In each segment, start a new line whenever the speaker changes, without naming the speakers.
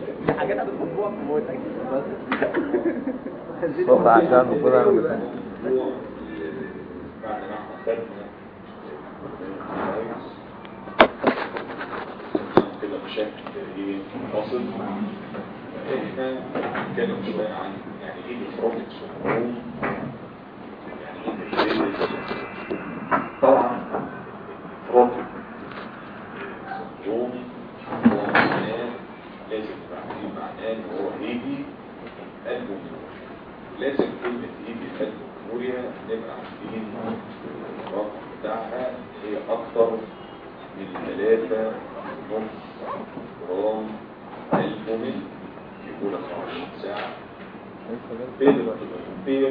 دي حاجات هتطبقها في موتك
صوت عشان وكل انا بس
الموضوع بعد ما احنا خدنا كده بشكل ايه فاصل احنا هنتكلم شويه عن يعني ايه البروفيت سندروم يعني ايه الريزيلنس طبعا البروفيت سندروم هو معناه لازم يبقى عارفين معناه ان هو هيجي البومينوريا لازم كلمة هيجي البومينوريا نبقى عارفين الرقم بتاعها هي أكتر من ثلاثة نص جرام البومين في كل 24 ساعة بير بير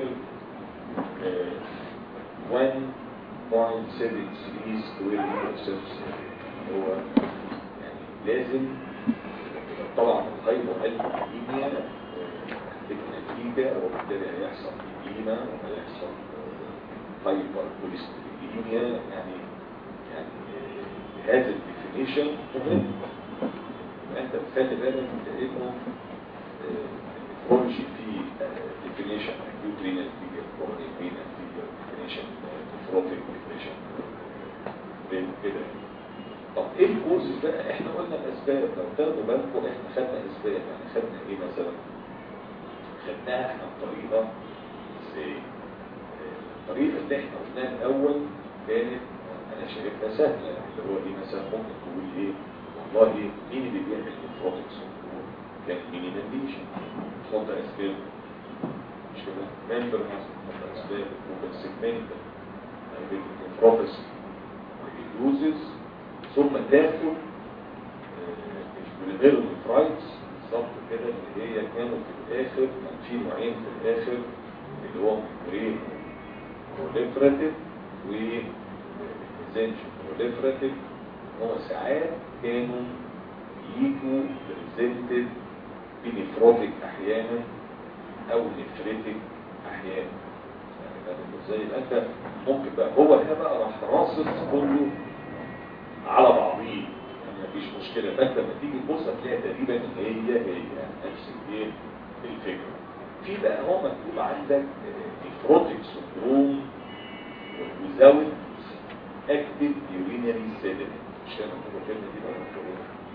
1.73 سكوير متر سيرفس هو يعني لازم طبعا الهايبو البومينيا نتيجة وبالتالي هيحصل إديمة وهيحصل هايبر كوليسترولينيا يعني يعني هذا الديفينيشن مهم انت بتخلي بالك لانه النفرولوجي في ديفينيشن اكيوت رينال فيجر كرونيك رينال فيجر ديفينيشن نفروتيك ديفينيشن كده طب ايه الكوزز بقى احنا قلنا الاسباب لو تاخدوا بالكم احنا خدنا اسباب يعني خدنا ايه مثلا خدناها احنا بطريقه ازاي الطريقه اللي احنا قلناها الاول كانت انا شايفها سهله اللي هو ايه مثلا ممكن تقول ايه والله مين اللي بيعمل انفروتك سندروم كان مينيماليشن تحط اسباب مش كده ممبر مثلا تحط اسباب ممكن سيجمنت انفروتس يوزز ثم تاخد البوليميرونيفرايتس بالظبط كده اللي هي كانوا في الاخر كان في نوعين في الاخر اللي هو ميمورين بروليفراتيف و ريزنشن بروليفراتيف هو ساعات كانوا يجوا بريزنتد بنفروتيك احيانا او نفريتك احيانا يعني فاهم ازاي يبقى انت ممكن بقى هو هنا بقى راح راصص كله على بعضيه يعني مفيش مشكله فانت لما تيجي تبص هتلاقي تقريبا هي هي نفس الايه الفكره في بقى هو مكتوب عندك نفروتيك سندروم وزاوت اكتف يورينري سيدمنت مش كده مكتوب الكلمه دي بقى مكتوب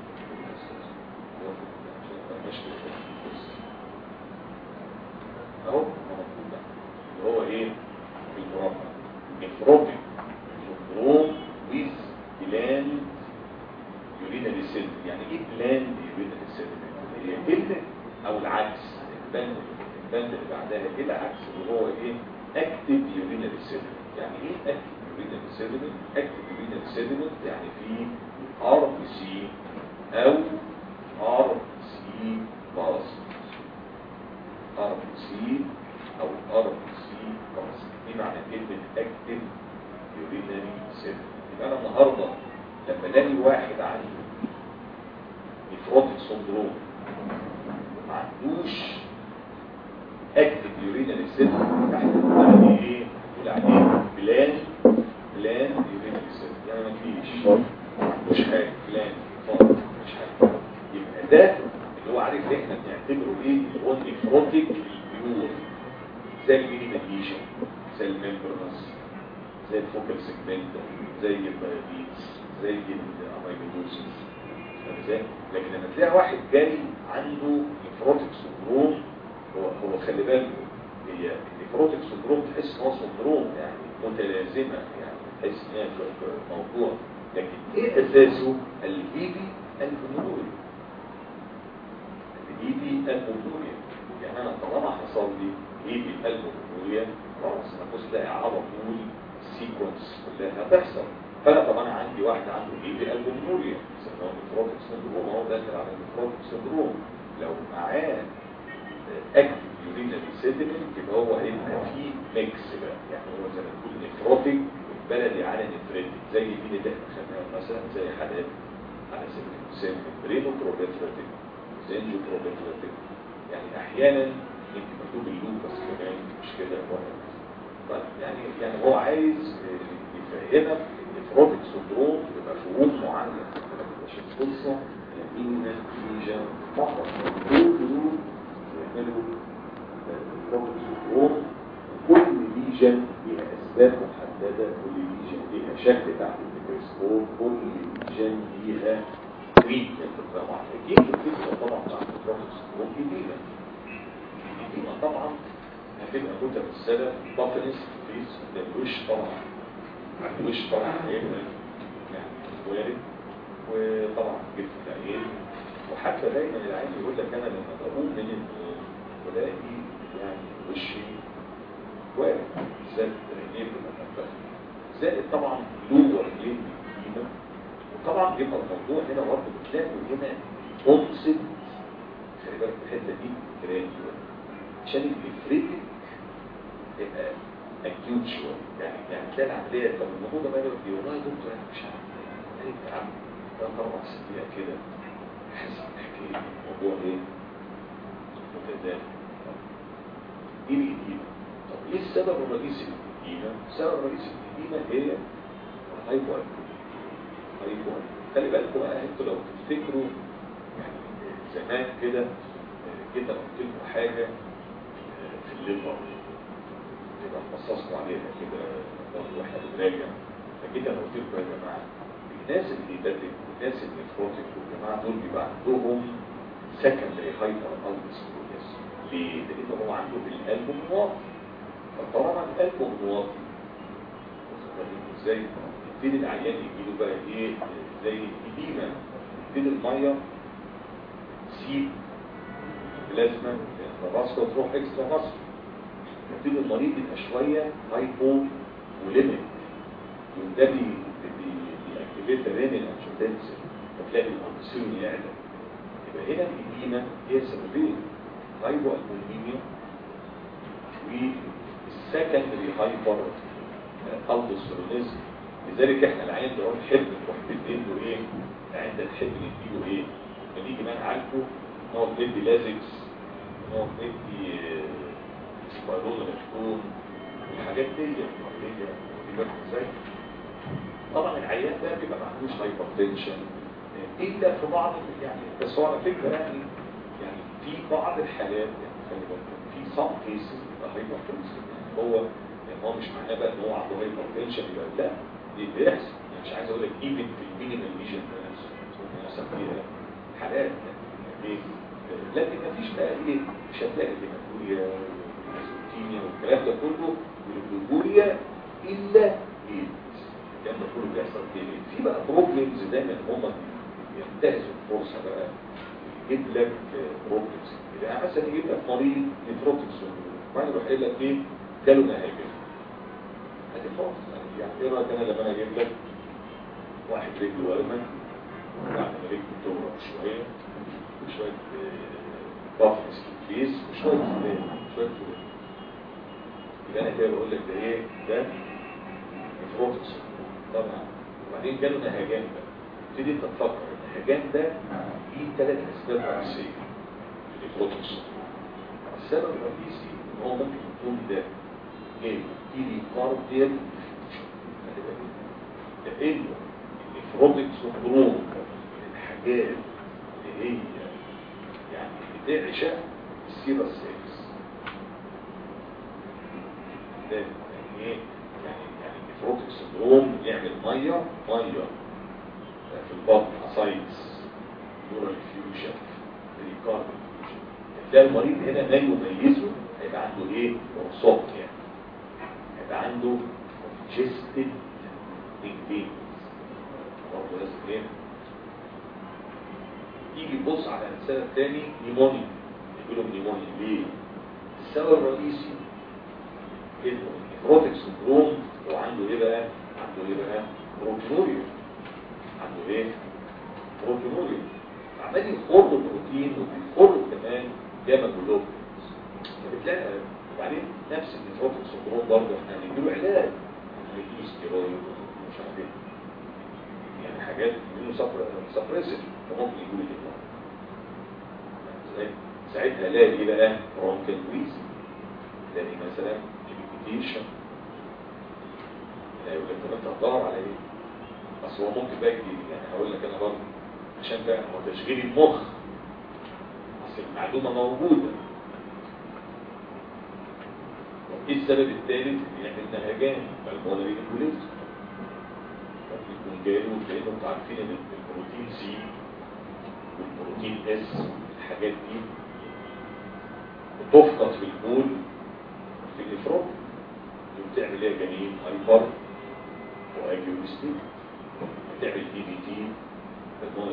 اهو مكتوب بقى اللي هو ايه في المربع نفروتيك سندروم ويز بلان يورينري سيدمنت يعني ايه بلان يورينري سيدمنت هي كلمه او العكس البند البند اللي بعدها ايه العكس اللي هو ايه اكتف يورينري سيدمنت يعني ايه اكتف يورينري سيدمنت اكتف يورينري سيدمنت يعني في ار بي سي او ار سي باس ار بي سي او ار بي سي باس دي معنى كلمه اكتف يورينري سيدمنت يبقى انا النهارده لما الاقي واحد عنده نفروتيك سندروم ما عندوش اكتف يورينال سيستم تحت يعني ايه نقول عليه بلان بلان يورينال سيستم يعني ما فيش ما عندوش حاجه بلان خالص مش حاجه يبقى ده اللي هو عارف احنا بنعتبره ايه اللي هو النفروتيك البيور زي المينيماليشن زي الممبرنس زي الفوكال سيجمنت زي الدايابيتس زي الاميلودوسيس ازاي لكن لما تلاقي واحد جاي عنده نفروتيك سندروم هو هو خلي بالك هي النفروتيك سندروم تحس ان هو سندروم يعني متلازمه يعني تحس ان هي موضوع لكن ايه اساسه الهيبي البنوري الهيبي البنوري يعني انا طالما حصل لي هيبي البنوريا خلاص هتبص تلاقي على طول السيكونس كلها هتحصل فانا طبعا عندي واحد عنده هيبي البنوريا يسموه نفروتيك سندروم هو داخل على النفروتيك سندروم لو معاه اكتف يورينال سيدمنت يبقى هو هيبقى فيه ميكس بقى يعني هو زي ما تقول نفروتيك بلدي على نفريتك زي دي اللي احنا خدناها مثلا زي حالات على سبيل المثال برينو بروبيتراتيك زنجو بروبيتراتيك يعني احيانا يمكن مكتوب اللوبس كمان مش كده طيب يعني يعني هو عايز يفهمك ان نفروتيك سندروم بمفهوم معين مش القصه مالين ليجن فقط كل دول يعملوا بروبلم سندروم كل ليجن ليها اسباب محدده كل ليجن ليها شكل تحت الميكروسكوب كل ليجن ليها تريتمنت طبعا اكيد الفكره طبعا بتاعت البروبلم سندروم جديده جديده طبعا هتبقى كتب السنه بافنس فيس ده الوش طبعا الوش طبعا هيبقى يعني وارد وطبعا جبت العين وحتى دايما العين يقول لك انا لما بقوم من النوم بلاقي يعني وشي وارد زاد عينيه بتبقى منفخه زائد طبعا لور لين قيمه وطبعا يبقى الموضوع هنا برضه بتلاقوا هنا اوبسيت خلي بالك الحته دي جرانيولار عشان الافريتك يبقى اكيوت شويه يعني يعني تلاقي العمليه طب الموضوع ده بقى يقول لي والله يا دكتور انا مش عارف ايه يا عم ثلاث اربع سنين كده حاسس بالحكايه الموضوع ايه؟ متداخل دي الإديمة طب ايه السبب الرئيسي للإديمة؟ السبب الرئيسي للإديمة هي الهايبو هايبو خلي بالكم بقى انتوا لو تفتكروا يعني زمان كده جيت قلت لكم حاجة في الليفر كده خصصتوا عليها كده برضه واحنا بنراجع فجيت انا قلت لكم يا جماعه الناس اللي بدرك والناس اللي فروتك والجماعه دول بيبقى عندهم سكندري هايبر البسكوليس ليه؟ لان هو عنده القلب منواطي فطالما القلب منواطي ازاي يبتدي العيان يجي له بقى ايه زي اديمه يبتدي الميه تسيب بلازما انترافاسكو تروح اكسترا فاسكو يبتدي المريض يبقى شويه هايبو وليميت وده بي بيأكتيفيت الرينين انشوتنسل فتلاقي الاكسجين يعلى يبقى هنا الإديمة هي سببين هايبو البوليميا والسكندري هايبر الدوستيرونيزم لذلك احنا العين ده نحب نروح نديله ايه العين ده نحب نديله ايه لما نيجي بقى نعالجه نقعد ندي لازكس نقعد ندي سبايرول مشكون الحاجات دي دي بالك ازاي طبعا العيان ده بيبقى ما عندوش هايبرتنشن الا في بعض يعني بس هو على فكره يعني يعني في بعض الحالات يعني خلي بالك في سام كيسز بيبقى هايبرتنشن هو يعني هو مش معناه بقى ان هو عنده هايبرتنشن يبقى لا دي بيحصل يعني مش عايز اقول لك ايفن في المينيمال ليجن ده نفسه بيحصل فيها حالات يعني لكن ما فيش بقى ايه مش هتلاقي هيماتوريا والاسوتينيا والكلام ده كله والجلوكوريا الا ايه الكلام ده كله بيحصل كده في بقى بروبلمز دايما هم ينتهزوا الفرصه بقى يجيب لك بروبلمز يعني مثلا يجيب لك مريض نيتروتكس وبعدين يروح قايل لك ايه جاله نهاجم ادي فرصه يعني ايه رايك انا لما انا اجيب لك واحد رجله ورمه وبعد ما رجله تورم شويه وشويه بافنس كيس وشويه فلان شويه فلان يبقى انا كده بقول لك ده ايه ده نيتروتكس طبعا وبعدين جاله نهجان بقى تبتدي انت تفكر النهجان ده ليه ثلاث اسباب رئيسيه للبروتوكس السبب الرئيسي ان هو ممكن يكون ده ايه ايريكارديال لانه النيفروتيك سندروم من الحاجات اللي هي يعني بتعشق السيرة السيكس ده يعني ايه يعني يعني النيفروتيك سندروم يعمل ميه ميه في البطن سايتس نورال فيوجن ريكارد تلاقي المريض هنا ما يميزه هيبقى عنده ايه رصاق يعني هيبقى عنده congested veins برضه لازم ايه يجي يبص على الانسان الثاني نيمونيا يقول له نيمونيا ليه؟ السبب الرئيسي انه النيفروتيك سندروم وعنده ايه بقى؟ عنده ايه بقى؟ بروتينوريا عنده ايه؟ بروتينوريا عمال يخر بروتين وبيخر كمان جاما جلوبولز فبتلاقي وبعدين نفس النيفروتيك سندروم برضه احنا هنديله علاج هنديله ستيرويد ومش عارف ايه يعني حاجات منه سفرسل فممكن يقول كده ساعتها الاقي ايه بقى برونكال ويز الاقي مثلا ليميتيشن يقول لك طب انت هتدور على ايه؟ اصل هو ممكن بقى يجي يعني هقول لك انا برضه عشان ده هو تشغيل المخ بس المعلومة موجودة ايه السبب الثالث ان يعمل نهجان بالمونري امبوليزم ممكن يكون جاله لانه انتوا عارفين ان البروتين سي والبروتين اس الحاجات دي بتفقد في البول في الافراط وبتعمل ايه جنين هايبر واجيوستيك بتعمل دي بي تي بالمونري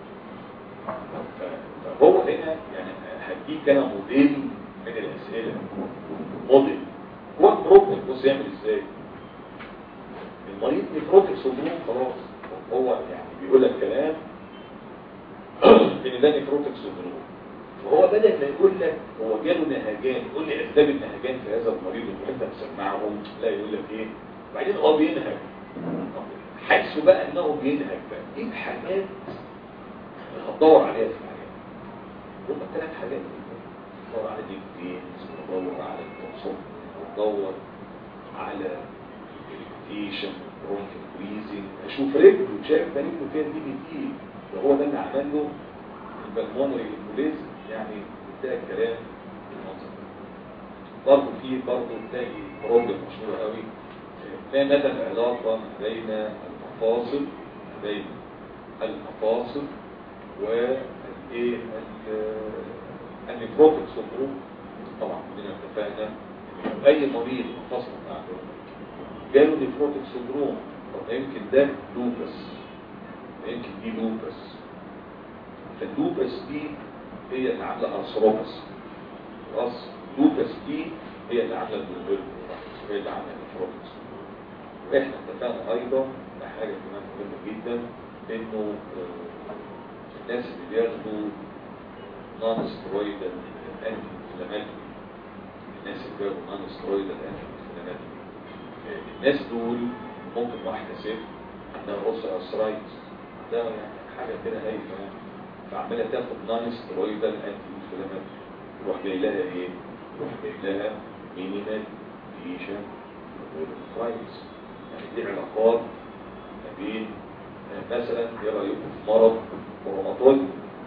فهو هنا يعني هديك انا موديل من الاسئله موديل هو البروبلم بص يعمل ازاي المريض نفروتك سندروم خلاص هو يعني بيقول لك كلام ان ده نفروتك سندروم وهو بدل ما يقول لك هو جاله نهجان يقول لي اسباب النهجان في هذا المريض وانت مسمعهم لا يقول لك ايه بعدين هو بينهج حيث بقى انه بينهج بقى ايه الحاجات اللي هتدور عليها في الحياه هم ثلاث حاجات بدور على ديكتينز بدور على التوصل بدور على الريكتيشن برونك بريزنج اشوف رجله شايف ده رجله فيها دي بي تي ده هو ده اللي عمل له البلمونري امبوليزم يعني ده الكلام المنظر برضه في برضه تلاقي بروبلم مشهور قوي ما مدى العلاقة بين المفاصل بين المفاصل والايه النيكروتيك سندروم طبعا كلنا اتفقنا ان اي مريض مفاصل بتاعته جاله نيكروتيك سندروم طب يمكن ده لوبس يمكن دي لوبس فاللوبس دي هي اللي عامله ارثروبس خلاص لوبس دي هي اللي عامله الدوبل هي اللي عامله نيكروتيك واحنا اتفقنا ايضا بحاجه كمان مهمه جدا انه الناس اللي بياخدوا نون سترويدال انتي انفلاماتوري الناس اللي بياخدوا نون سترويدال انتي انفلاماتوري الناس دول ممكن واحده ست عندها اوسر ارثرايتس ده يعني حاجه كده هايفه يعني فعماله تاخد نون سترويدال انتي انفلاماتوري يروح جاي لها ايه؟ يروح جاي لها مينيمال ديشن والارثرايتس يعني دي علاقات ما بين مثلا ايه رايكم في مرض روماتويد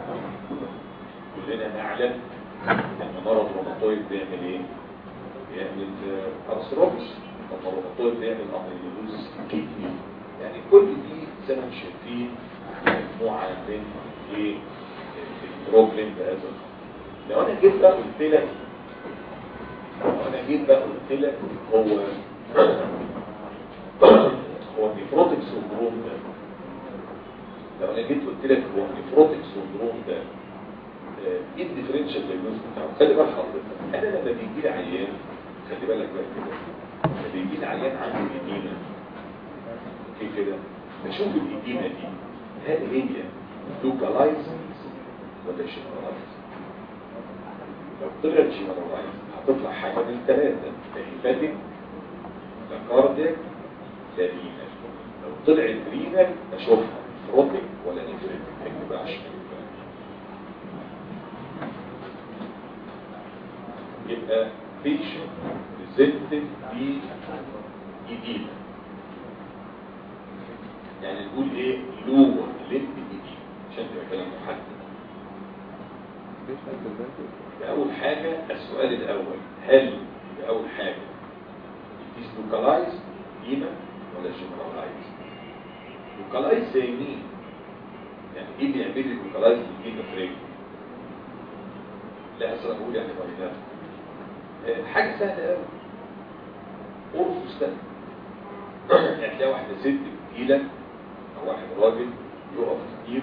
كلنا نعلم ان مرض روماتويد بيعمل ايه بيعمل ارثروبس طب الروماتويد بيعمل اميلوز كيدني يعني كل دي زي ما شايفين مجموعه من ايه البروبلم بهذا لو انا جيت بقى قلت لك لو انا جيت بقى قلت لك هو هو النيفروتيك سندروم ده لو انا جيت قلت لك هو النيفروتيك سندروم ده ايه الديفرنشال دايجنوز بتاعه خلي بالك حضرتك انا لما بيجي لي عيان خلي بالك بقى كده لما بيجي لي عيان عنده ايدينا في كده بشوف الايدينا دي هل هي لوكالايز ولا جنرالايز لو طلعت جنرالايز هتطلع حاجه من ثلاثه هيباتيك لا كاردياك لا رينال لو طلعت رينال اشوفها نفروتيك ولا نفريتك هيبقى عشان يبقى patient presented بإيدينا يعني نقول ايه لور لب إيدينا عشان تبقى كلام محدد يبقى أول حاجة السؤال الأول هل يبقى أول حاجة is localized إيما ولا generalized localized زي مين يعني ايه اللي يعمل لي localized إيما في رجلي لا أصلا أقول يعني مريضات حاجة سهلة قوي قرص سهل يعني تلاقي واحدة ست تقيلة أو واحد راجل يقف كتير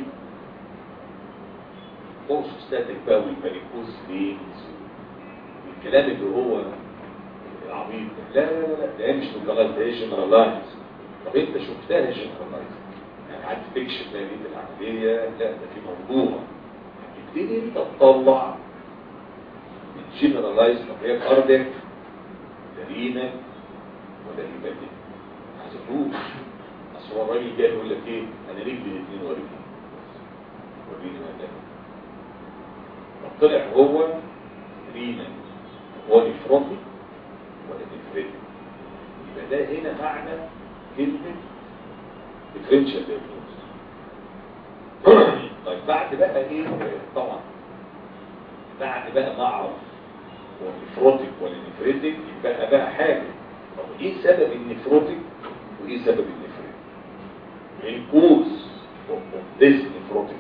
قرص ستاتك بقى والماريكوز لينز الكلام اللي هو العبيط لا لا لا لا ده مش لوكالايز ده جنرالايز طب انت شفتها جنرالايز يعني قعدت تكشف ما بين العملية لا ده في موضوع تبتدي انت تطلع جنرالايز طب هي كارديك رينا ولا هيباتيك ما حسبوش اصل هو الراجل جاي يقول لك ايه انا رجلي الاثنين ورجلي وريني ما ده طب طلع هو رينا هو نفرطي ولا نفرطي يبقى ده هنا معنى كلمة differential diagnosis طيب بعد بقى ايه طبعا بعد بقى ما اعرف هو النفروتيك ولا النفريتك يبقى بقى حاجه طب ايه سبب النفروتيك وايه سبب النفريتك الكوز اوف ذس نفروتيك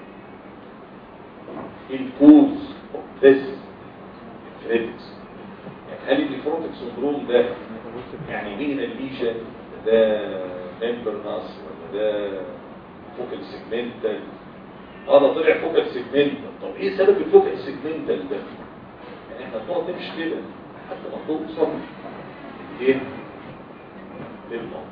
الكوز اوف ذس نفريتك يعني هل النفروتيك سندروم ده يعني مين الليجن ده ممبرنس ولا ده فوكال سيجمنتال اه ده طلع فوكال سيجمنتال طب ايه سبب الفوكال سيجمنتال ده يعني احنا بنقعد نمشي كده لحد ما توصل ايه للموت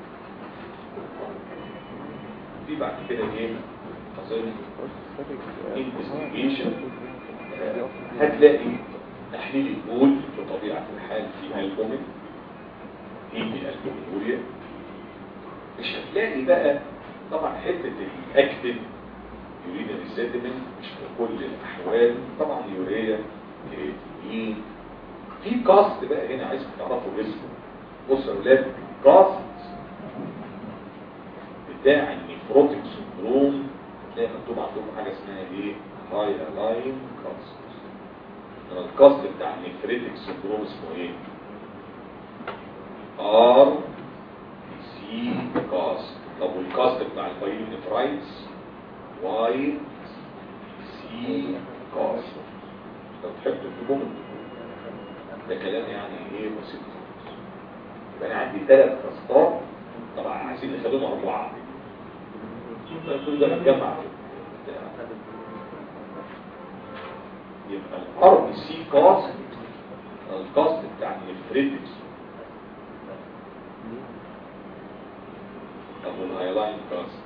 في بعد كده ايه حصل انفستيجيشن هتلاقي تحليل البول بطبيعه الحال في البومين دي الالبوميوريا مش هتلاقي بقى طبعا حته الاكتف يورينا السيدمنت مش في كل الاحوال طبعا يوريا كرياتينين في كاست بقى هنا عايزكم تعرفوا اسمه بصوا يا ولاد كاست بتاع النيفروتيك سندروم تلاقي مكتوب عندكم حاجه اسمها ايه هاي لاين كاست الكاست بتاع النيفريتيك سندروم اسمه ايه ار سي كاست طب والكاست بتاع البايل نفرايتس واي سي كاست لو تحب تكتبهم ده كلام يعني ايه بسيط يبقى انا عندي ثلاث كاستات طبعا عايزين نخليهم اربعه كل ده متجمع يبقى الار بي سي كاست الكاست بتاع النفريتكس طب والهايلاين كاست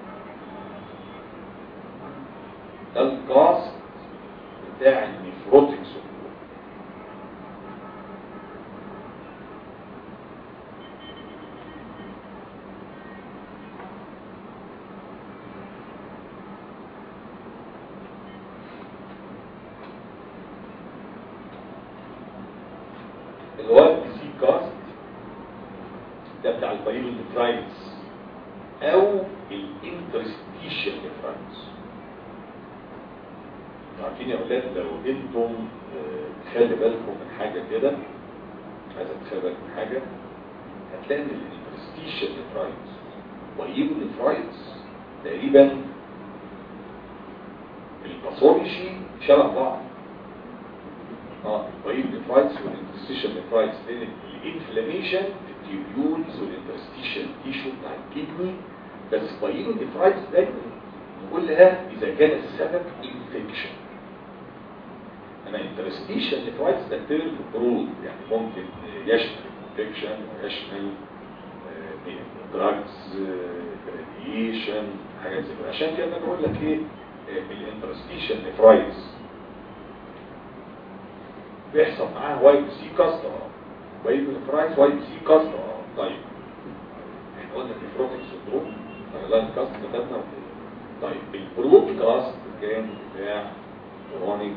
ده الكاست بتاع النفروتكس اللي هو البي سي كاست ده بتاع البايلو نفرايتس او الانترستيشن نفرايتس عارفين يا اولاد لو انتم آه، خلي بالكم من حاجه كده عايزك تخلي بالك من حاجه هتلاقي ان الانترستيشن نفرايتس وايلو نفرايتس تقريبا الباثولوجي شبه بعض اه البايل نفرايتس والانترستيشن نفرايتس لان الانفلاميشن في التيبيولز والانترستيشن تيشو بتاع الكدني بس بايل نفرايتس دايما نقولها اذا كان السبب انفكشن انا انترستيشن نفرايتس ده تيرم برود يعني ممكن يشمل انفكشن ويشمل دراجز راديشن حاجات زي كده عشان كده انا بقول لك ايه الانترستيشن نفرايتس بيحصل معاه واي بي سي كاستر واي بي فرايز واي بي سي كاستر طيب احنا قلنا النفروتيك سندروم لاين كاست كتبنا طيب البروت كاست كان بتاع كرونيك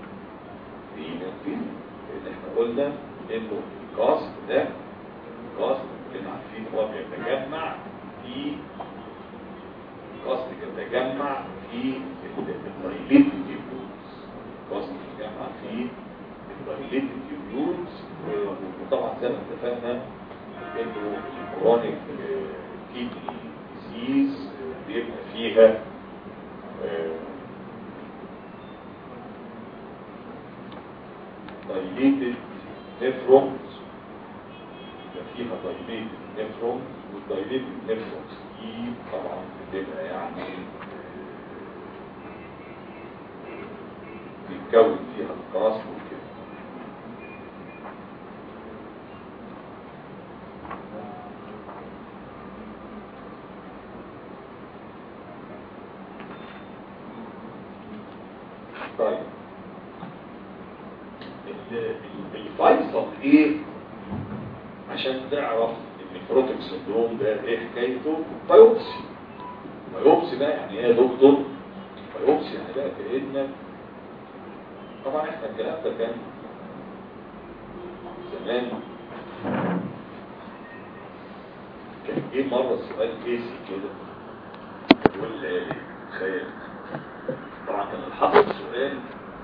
رينال لان احنا قلنا انه الكاست ده الكاست كنا عارفين هو بيتجمع في الكاست بيتجمع في الدايليتد تيبولز الكاست بيتجمع في الدايليتد تيبولز وطبعا زي ما اتفقنا انه الكرونيك كيدني ديزيز بيبقى فيها dilated nephrons يبقى فيها dilated nephrons والdilated nephrons دي طبعا بتبقى يعني بيتكون فيها القاص وكده طيب الفيصل ايه عشان تعرف ان البروتيك سندروم ده ايه حكايته بايوبسي بايوبسي بقى يعني ايه يا دكتور بايوبسي يعني بقى كانك طبعا احنا الكلام ده كان زمان كان جه مره سؤال كيسي كده يقول لي تخيل طبعا كان الحق السؤال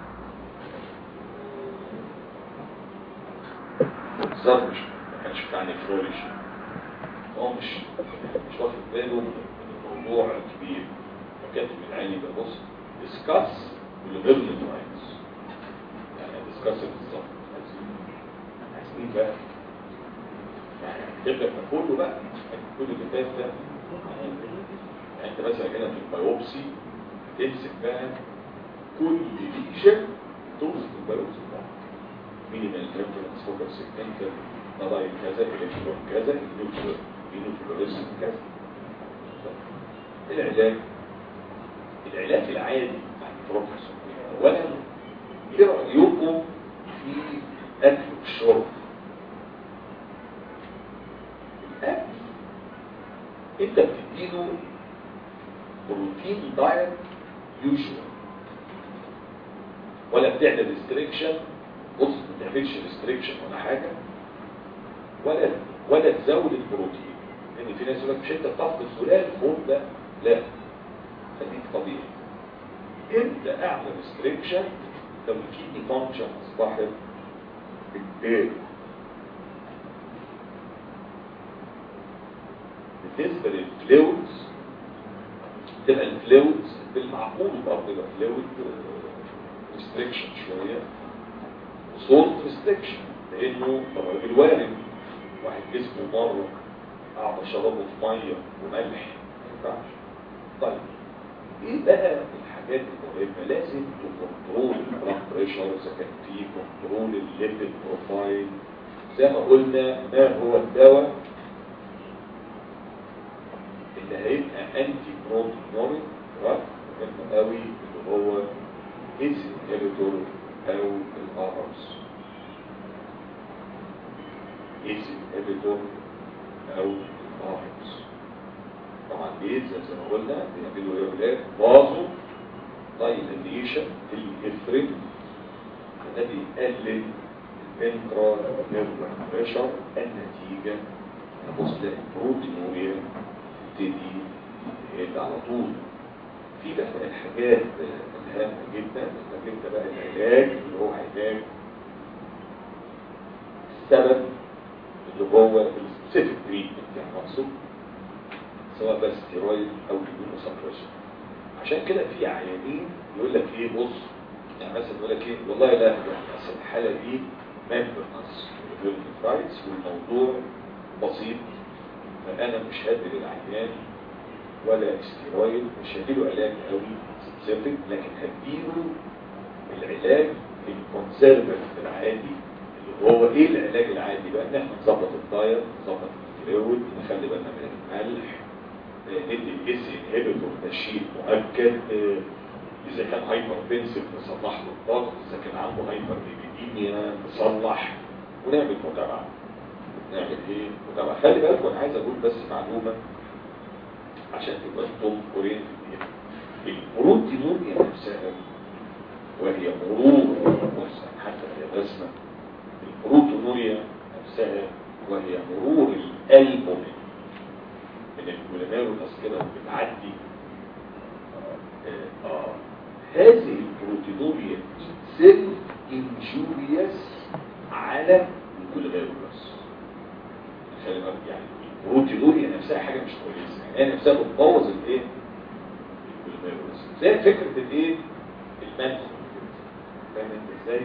بالظبط مش ما كانش بتاع نفرولوجي هو مش مش واخد باله من الموضوع كبير فكاتب العيني ده بص discuss بالغيرمنت رايتس يعني discuss بالظبط عايزين عايزين بقى يعني تبقى كله بقى كل اللي فات ده يعني انت مثلا هنا في البيوبسي تمسك بقى كل ليجن توصف البيوبسي بتاعك مينيمال ريفرنس فوكس سيكتنتر نضعي كذا الكترون كذا النيوترون النيوترون كذا العلاج العلاج العادي بتاع البروفيسور اولا ايه رايكم في الاكل والشرب الاكل انت بتديله بروتين دايت يوجوال ولا بتعمل ريستريكشن بص ما تعملش ريستريكشن ولا حاجه ولا ولا تزود البروتين لان يعني في ناس يقول لك مش انت بتفقد فلان خد ده لا خليك طبيعي امتى اعمل ريستريكشن لو الكيدني فانكشن اصبحت بالتالي بالنسبه للفلويدز تبقى الفلويدز بالمعقول برضه يبقى فلويد ريستريكشن شويه وصولت ريستريكشن لانه طبعا بالوارد واحد جسمه مره قعد شربه في ميه وملح ما ينفعش طيب ايه بقى الحاجات المهمه لازم تكنترول البلاد بريشر اذا كان في كنترول الليبيد بروفايل زي ما قلنا ما هو الدواء اللي هيبقى انتي بروتينوريك مهم قوي اللي هو ايز انهبيتور او الارمز ايز انهبيتور او الارمز طبعا الايدز زي ما قلنا بيعملوا ايه ولاد بازو دايليشن الافرين ده بيقلل الانترا نيرفر بريشر النتيجه نبص تلاقي البروتينوريا تبتدي تقل على طول في بقى الحاجات الهامة جدا انك انت بقى العلاج اللي هو علاج السبب اللي هو السبيسيفيك تريتمنت يعني مقصود سواء بقى ستيرويد او immunosuppression عشان كده في عيانين يقول لك ايه بص يعني مثلا يقول لك ايه والله لا يعني اصل الحاله دي ممبرنس رايتس والموضوع بسيط فانا مش هدي للعيان ولا استيرويد مش هديله علاج قوي سبيسيفيك لكن هديله العلاج الكونسرفاتيف العادي اللي هو ايه العلاج العادي بقى ان احنا نظبط الدايت نظبط الفلويد نخلي بالنا من الملح ندي الاس انهبيتور تشيل مؤكد اذا كان هايبر بنسيف نصلح له الضغط اذا كان عنده هايبر ليبيديميا نصلح ونعمل متابعه نعمل ايه متابعه خلي بالكم انا عايز اقول بس معلومه عشان تبقى انتم قرين البروتينوريا نفسها وهي مرور حتى في الرسمه البروتينوريا نفسها وهي مرور الالبومين من الجلوميرولس كده وبتعدي آه, اه هذه البروتينوريا سيل انجوريوس على الجلوميرولس خلي بالك يعني البروتينوريا نفسها حاجه مش كويسه يعني هي نفسها بتبوظ الايه الجلوميرولس زي فكره الايه المنخل فاهم انت ازاي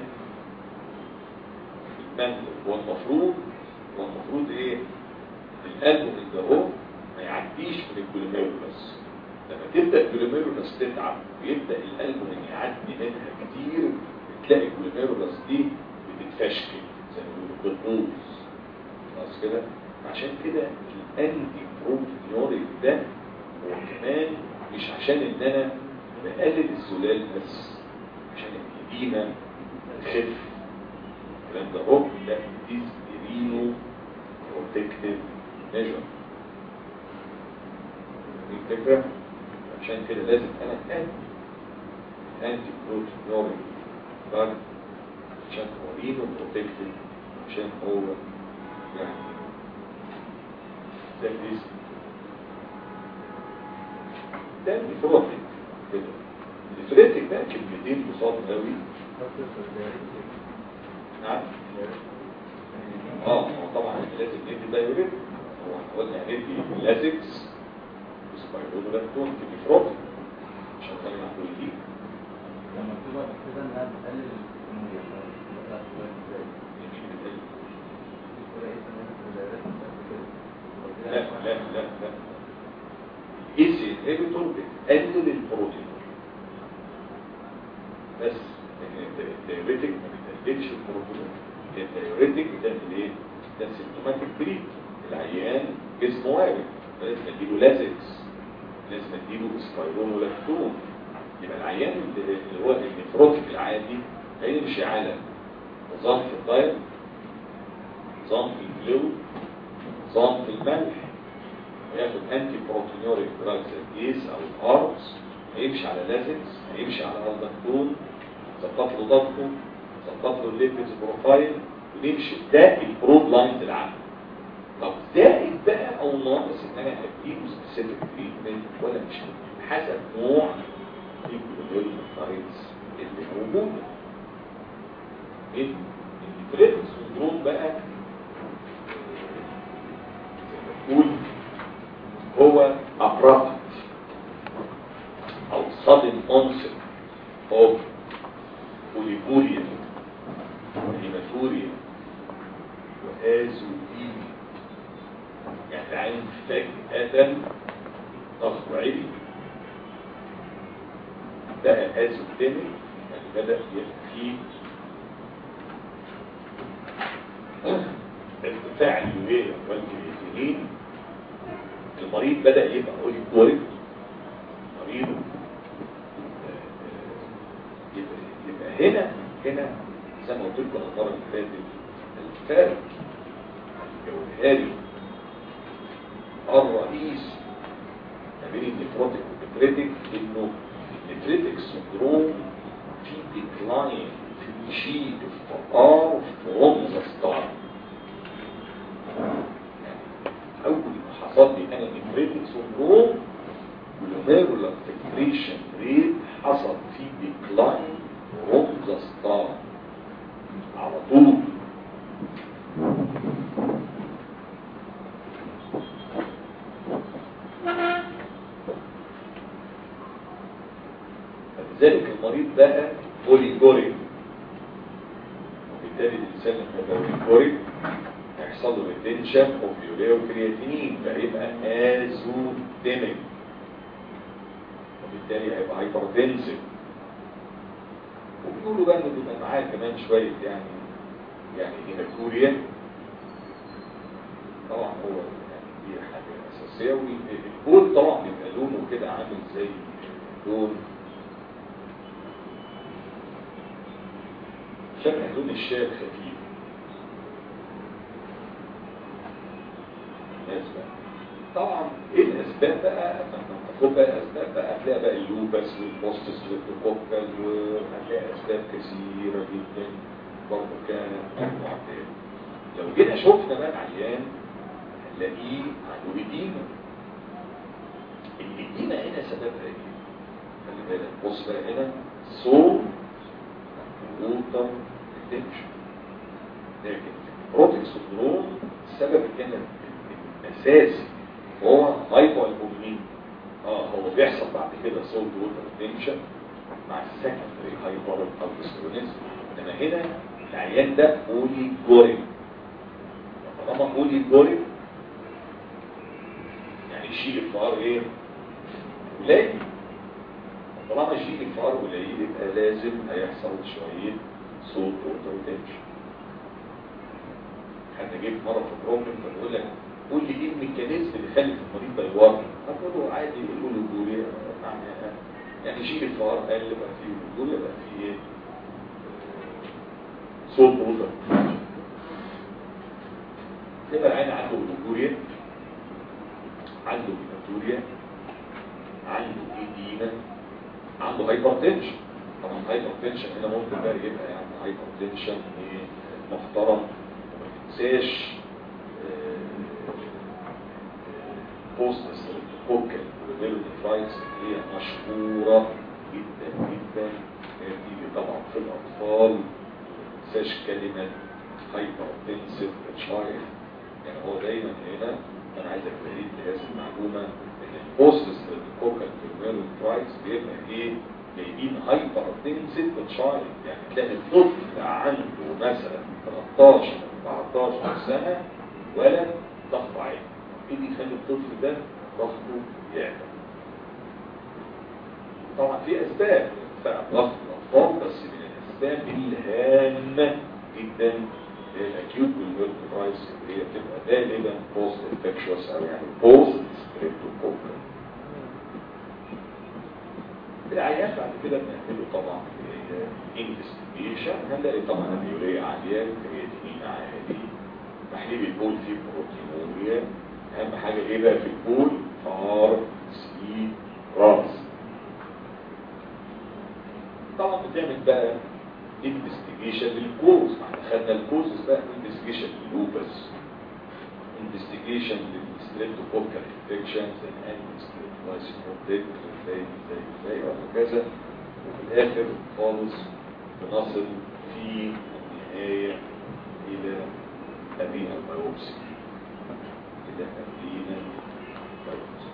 المنخل هو المفروض هو المفروض ايه القلب من ده هو ما يعديش من الجلوميرولس لما تبدا الجلوميرولس تتعب ويبدا القلب من يعدي منها كتير تلاقي الجلوميرولس دي بتتفشكل زي ما بيقولوا بتبوظ خلاص كده عشان كده الانتي بروتينوريك ده هو كمان مش عشان ان انا بقلل الزلال بس عشان الإديمة تخف الكلام ده هو لا ديز إرينو بروتكتيف ميجر دي الفكرة عشان كده لازم انا انتي انتي بروتينوريك دراج عشان هو رينو بروتكتيف عشان هو يعني ده الاسم ده البروفيت كده نفرتك بقى كلمتين بساط قوي نعم اه ما هو طبعا لازم ندي دايوريت هو احنا قلنا هندي لازكس وسبايرولولاكتون في النفروت عشان كان معقول دي
لما بتبقى كده انها بتقلل الكمية بتاعت الوقت ازاي كويس ان انت تدرس
لا لا لا لا ايز انهبيتور بتقلل البروتين بس لكن الدايوريتك ما بتقللش البروتين الدايوريتك بتعمل ايه؟ ده سيمتوماتيك بريد العيان جسمه وارد لازم اديله لازكس لازم اديله سبايرونولاكتون يبقى العيان اللي هو النفروتيك العادي هيمشي على نظام في الدايت نظام في الفلو نظام في الملح وياخد انتي بروتينوريك دراجز الجيس او الاربس هيمشي على لازكس هيمشي على الدكتون ظبط له ضغطه ظبط له الليبيدز بروفايل ونمشي ده البرود لاين العام طب زائد بقى او ناقص ان انا هديله سبيسيفيك تريتمنت ولا مش حسب نوع الجلوكوز اللي موجوده الفريد سندروم بقى نقول هو abrupt او sudden onset of oliguria hematuria وازوديميا يعني العين فجأة ضغط عالي بقى ازوديميك يعني بدأ يبقى فيه ارتفاع اليوريا والكرياتينين المريض بدأ يبقى اوليكوريك مريض يبقى, يبقى هنا هنا زي ما قلت لكم المره اللي فاتت الفارق الجوهري الرئيسي ما بين النفروتيك والنفريتك انه النفريتك سندروم في ديكلاين في شيء افتقار في رمز ستار اول ما حصل لي انا نفريتك سندروم والهيرولار فلتريشن ريت حصل فيه ديكلاين رمز ستار على طول فلذلك المريض بقى اوليجوريك وبالتالي الانسان لما يبقى اوليجوريك هيحصل له ريتنشن اوف يوريا وكرياتينين فهيبقى ازوديميك وبالتالي هيبقى هايبرتنسيف وبيقولوا بقى انه بيبقى معاه كمان شويه يعني يعني هيماتوريا طبعا هو يعني دي حاجه اساسيه والبول طبعا بيبقى لونه كده عامل زي لون شبه لون الشاي الخفيف الناس بقى طبعا ايه الاسباب بقى لما تاخد بقى الاسباب بقى هتلاقي بقى اللوبس والبوستس والكوكال وهتلاقي اسباب كثيره جدا برضه كانت معتاد لو جينا شفنا بقى العيان هنلاقيه عنده إديمة الإديمة هنا سببها ايه؟ خلي بالك بص بقى هنا صوت ووتر ريتنشن لكن بروتيك سندروم السبب كان الاساسي هو هايبو البومين اه هو بيحصل بعد كده صوت ووتر ريتنشن مع السكندري هايبر البوسترونيزم انما هنا العيان ده اولي جوري طالما اولي جوري يعني شيء الفقار ايه قليل طالما شيء الفقار قليل يبقى لازم هيحصل شويه صوت ووتر ريتنشن حتى جيت مره في بروجرام فبقول لك قول لي ايه الميكانيزم اللي يخلي المريض ده يورم فقول له عادي يقول له جوريا معناها يعني شيل الفقار قال بقى فيه جوريا بقى فيه ايه صوت ووتر يبقى العين عنده جوريا عنده هيماتوريا عنده ايدينا عنده هايبرتنشن طبعا هايبرتنشن هنا ممكن بقى يبقى يعني هايبرتنشن محترم وما تنساش بوست ستريبتوكوكال والفيروديفرايتس هي مشهورة جدا جدا هي بتيجي طبعا في الاطفال تنساش كلمه هايبرتنسيف تشايلد يعني هو دايما هنا انا عايزك تريد هذه المعلومه ان البوستس للكوكال فيرميرو ترايس بيبقى ايه جايبين هايبرتنسيف تشايلد يعني تلاقي الطفل عنده مثلا 13 14 سنه ولد ضغط عالي ايه اللي يخلي الطفل ده ضغطه يعلى طبعا في اسباب ضغط الاطفال بس من الاسباب الهامه جدا الاكيوت بالفيرتيبرايز اللي هي بتبقى غالبا بوست انفكشوس او يعني بوست ستريبتوكوكل العيان بعد كده بنعمله طبعا انفستيجيشن هنلاقي طبعا اليوريا عاليه الكرياتينين عالي تحليل البول فيه بروتينوريا اهم حاجه ايه بقى في البول ار سي راس طبعا بتعمل بقى انفستيجيشن للكوز احنا خدنا الكوز بقى انفستيجيشن للوبس انفستيجيشن للستريبتوكوكال انفكشنز الانستريبتولايسيس بروتيك زي زي زي وهكذا وفي الاخر خالص بنصل في النهايه الى ابينا البيوبسي الى ابينا البيوبسي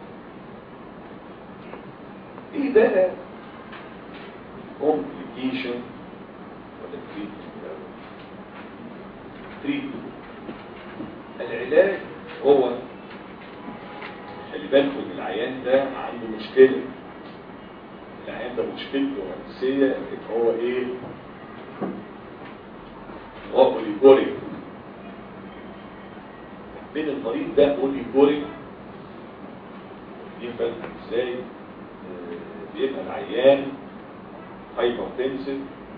ايه بقى complication ولا treatment treatment العلاج هو خلي بالكم ان العيان ده عنده مشكلة العيان ده مشكلته الرئيسية ان هو ايه هو اوليجوريك من المريض ده اوليجوريك يفهم ازاي آه، بيبقى العيان هايبرتنسيف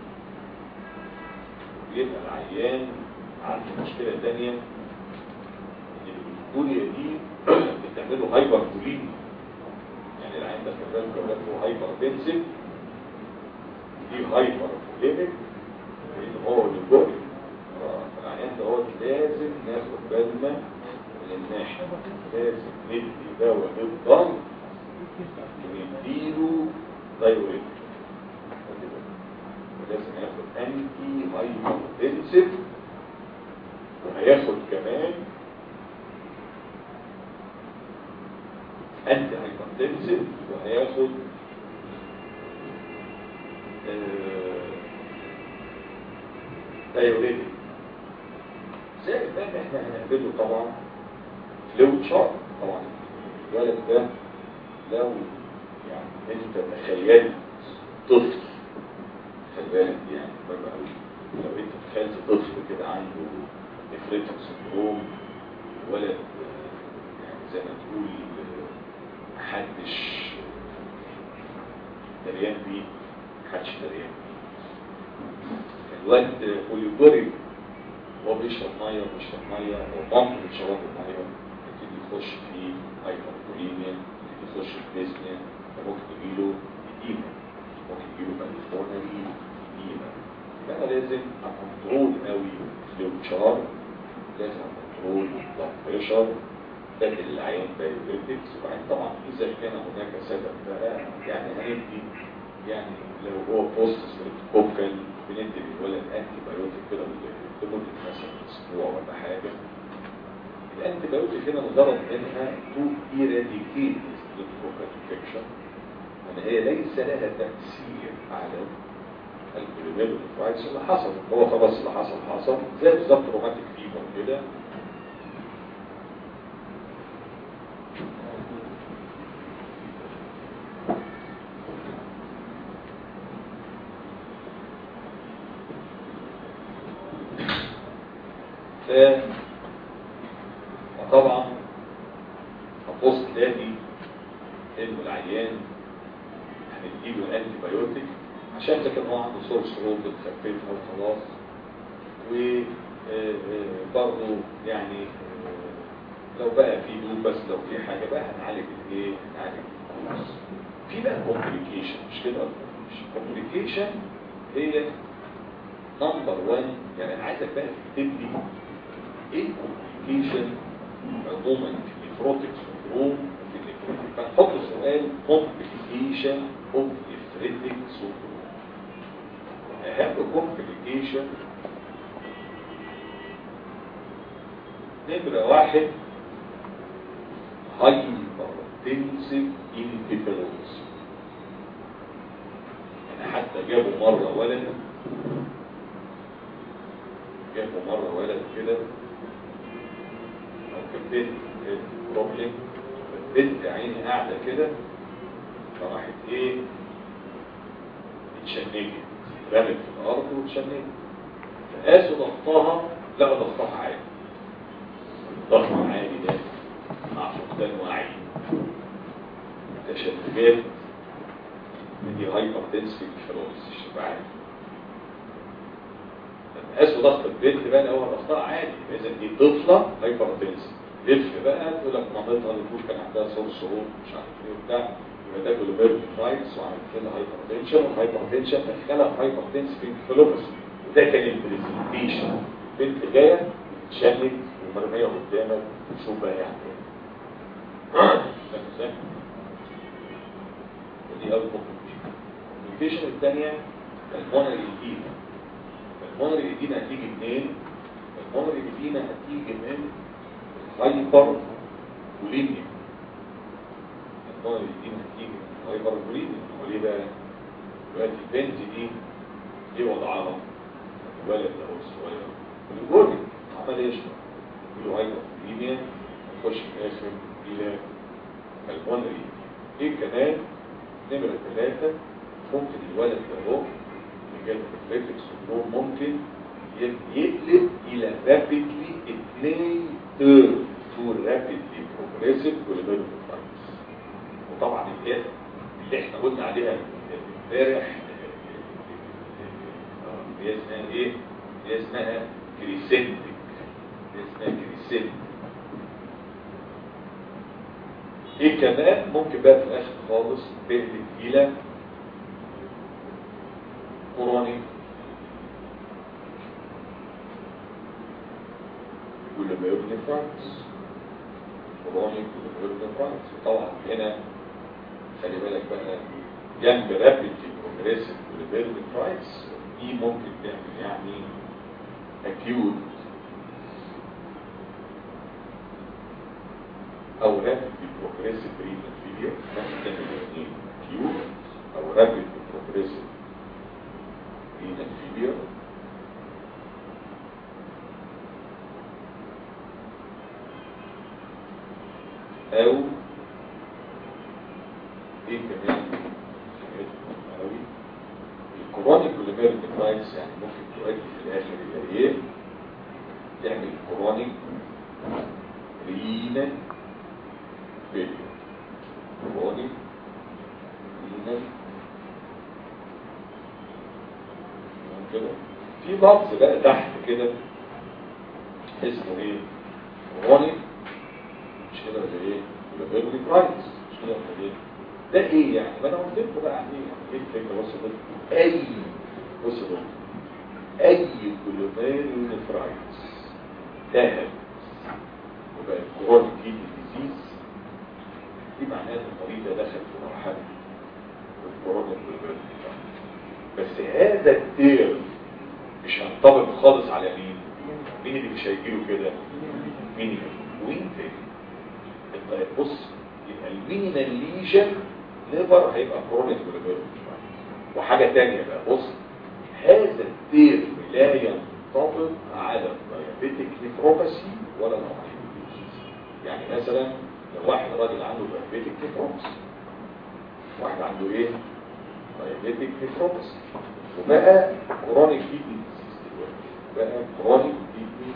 يبقى العيان عنده مشكلة تانية ان الجلوكوريا دي بتعمله هايبر كوليميا يعني العيان ده كمان كمان هو هايبرتنسيف دي هايبر كوليميك لان هو الجلوكوريا العيان ده هو لازم ناخد بالنا من الناحية لازم ندي دواء للضغط ونديله دايوريتك لازم ياخد انتي هايبرتنسيف وهياخد كمان انتي هايبرتنسيف وهياخد دايوريتك زائد بقى ان احنا هنعمله طبعا فلو شارت طبعا الولد ده لو يعني انت تخيلت طفل خلي بالك يعني مهم قوي لو انت تخيلت طفل كده عنده نفريتك سندروم ولد يعني زي ما تقول محدش دريان بيه محدش دريان بيه الواد اوليجوري هو بيشرب ميه وبيشرب ميه ومامته بتشرب الميه يبتدي يخش في هايبركوليميا يبتدي يخش في ديسنيا ممكن يجيله إديمة ممكن يجيله بالفونري إديمة يبقى أنا لازم أكنترول قوي فلو شار لازم أكنترول بلاد بريشر بدل العين بايوبيتكس وبعدين طبعا إذا كان هناك سبب بقى يعني هندي يعني لو هو بوست ستريبتوكوكال بندي للولد انتي بايوتيك كده لمده مثلا اسبوع ولا حاجه الانتي بايوتيك هنا الغرض منها تو ايراديكيت ستريبتوكوكال انفكشن ان هي ليس لها تاثير على الكوليميل فرايس اللي حصل هو خلاص اللي حصل حصل زي بالظبط روماتيك فيبر كده ف وطبعا هتبص تلاقي انه العيان هنديله الانتي بايوتيك عشان اذا كان هو عنده سورس رود بتخففها وخلاص وبرضه يعني آه، لو بقى في دوب بس لو في حاجه بقى هنعالج الايه؟ هنعالج الكوز. في بقى كومبليكيشن مش كده؟ مش كومبليكيشن هي نمبر 1 يعني انا عايزك بقى تكتب لي ايه الكومبليكيشن عموما في النيفروتيك سندروم في النيفروتيك فنحط السؤال complication of ارثريتك سندروم اهم كومبليكيشن نمرة واحد هايبرتنسيف انفيبيلوز يعني حتى جابوا مرة ولد جابوا مرة ولد كده أو كانت بنت بروبلم بنت عيني قاعدة كده فراحت ايه اتشنجت رمت في الأرض واتشنجت فقاسوا ضغطها لقوا ضغطها عالي الضغط العالي ده مع فقدان وعي تشنجات دي هايبر تنسفيك فلوس الشفاعات لما قاسوا ضغط البنت بقى هو ضغطها عالي اذا دي طفله هايبر تنسفيك لف بقى تقول لك مامتها اللي تقول كان عندها صور صعود مش عارف ايه وبتاع يبقى تاكل بيرد فرايتس وعملت لها هايبر تنشن والهايبر تنشن دخلها في هايبر تنسفيك فلوس وده كان البرزنتيشن بنت جايه اتشنت ومرميه قدامك شوف بقى يعني ايه فاهم ازاي؟ ودي اول كومبليكيشن الكومبليكيشن الثانيه المونري ايدينا المونري ايدينا هتيجي منين؟ المونري ايدينا هتيجي من الهايبر بوليميا المونري ايدينا هتيجي من الهايبر بوليميا وليه بقى؟ دلوقتي البنت دي ايه وضعها؟ الولد ده هو الصغير الجوري عمل ايش؟ له هايبر بوليميا نخش في الاخر الى المونري ايه كمان نمرة ثلاثة ممكن الولد ده هو جاله ريفلكس سندروم ممكن يقلب الى رابيدلي اثنين تيرم تو رابيدلي بروجريسيف كوليبيروفايتس وطبعا اللي اللي احنا قلنا عليها امبارح هي اسمها ايه؟ هي اسمها كريسنتك هي اسمها كريسنتك ايه كمان ممكن بقى في الاخر خالص تقلب الى قراني كل ما يبني فرانس قراني كل ما يبني فرانس طبعا هنا خلي بالك بقى جنب رابيد بروجريسيف كوليبيرني فرايتس دي ممكن تعمل يعني اكيوت او رابيد بروجريسيف رينال فيلير ممكن تعمل الاثنين اكيوت او رابيد بروجريسيف رينال فيلير او ايه كمان حاجات مهمة قوي الكورونيك كوليميريك نايتس يعني ممكن تؤدي في الاخر الى ايه تعمل كورونيك رينال فيلير كورونيك رينال كده في لفظ بقى تحت كده اسمه ايه كورونيك مش كده ولا ايه يبقى فيرمي برايس مش كده ولا ايه ده ايه يعني ما انا قلت لكم بقى يعني ايه الفكره بص ده اي بص ده اي كولوميري نفرايتس ذهب وبقى كورونيك كيدني ديزيز دي معناها ان المريض ده دخل في مرحله الكورونيك كولوميري بس هذا التير مش هنطبق خالص على مين مين اللي مش هيجيله كده مين وين تاني طيب بص يبقى المينيمال ليجن ليفر هيبقى كرونيك كوليبيرو وحاجة تانية بقى بص هذا التير لا ينطبق على الدايابيتك نيفروباسي ولا الهايبوتنشن يعني مثلا لو واحد راجل عنده دايابيتك نيفروباسي واحد عنده ايه دايابيتك نيفروباسي وبقى كرونيك كيدني بقى كرونيك كيدني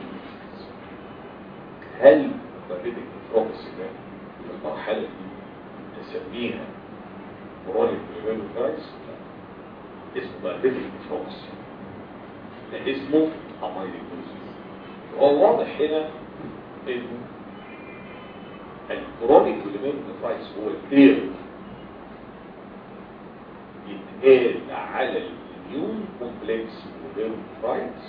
هل الدايابيتك نيفروباسي ده في المرحلة دي نسميها كرونيك كوليبيروفايتس اسمه دايابيتك نيفروباسي ده اسمه اميليدوزيس هو واضح هنا انه الكرونيك كوليبيروفايتس هو الثيرد يتقال على الاميون كومبلكس كوليبيروفايتس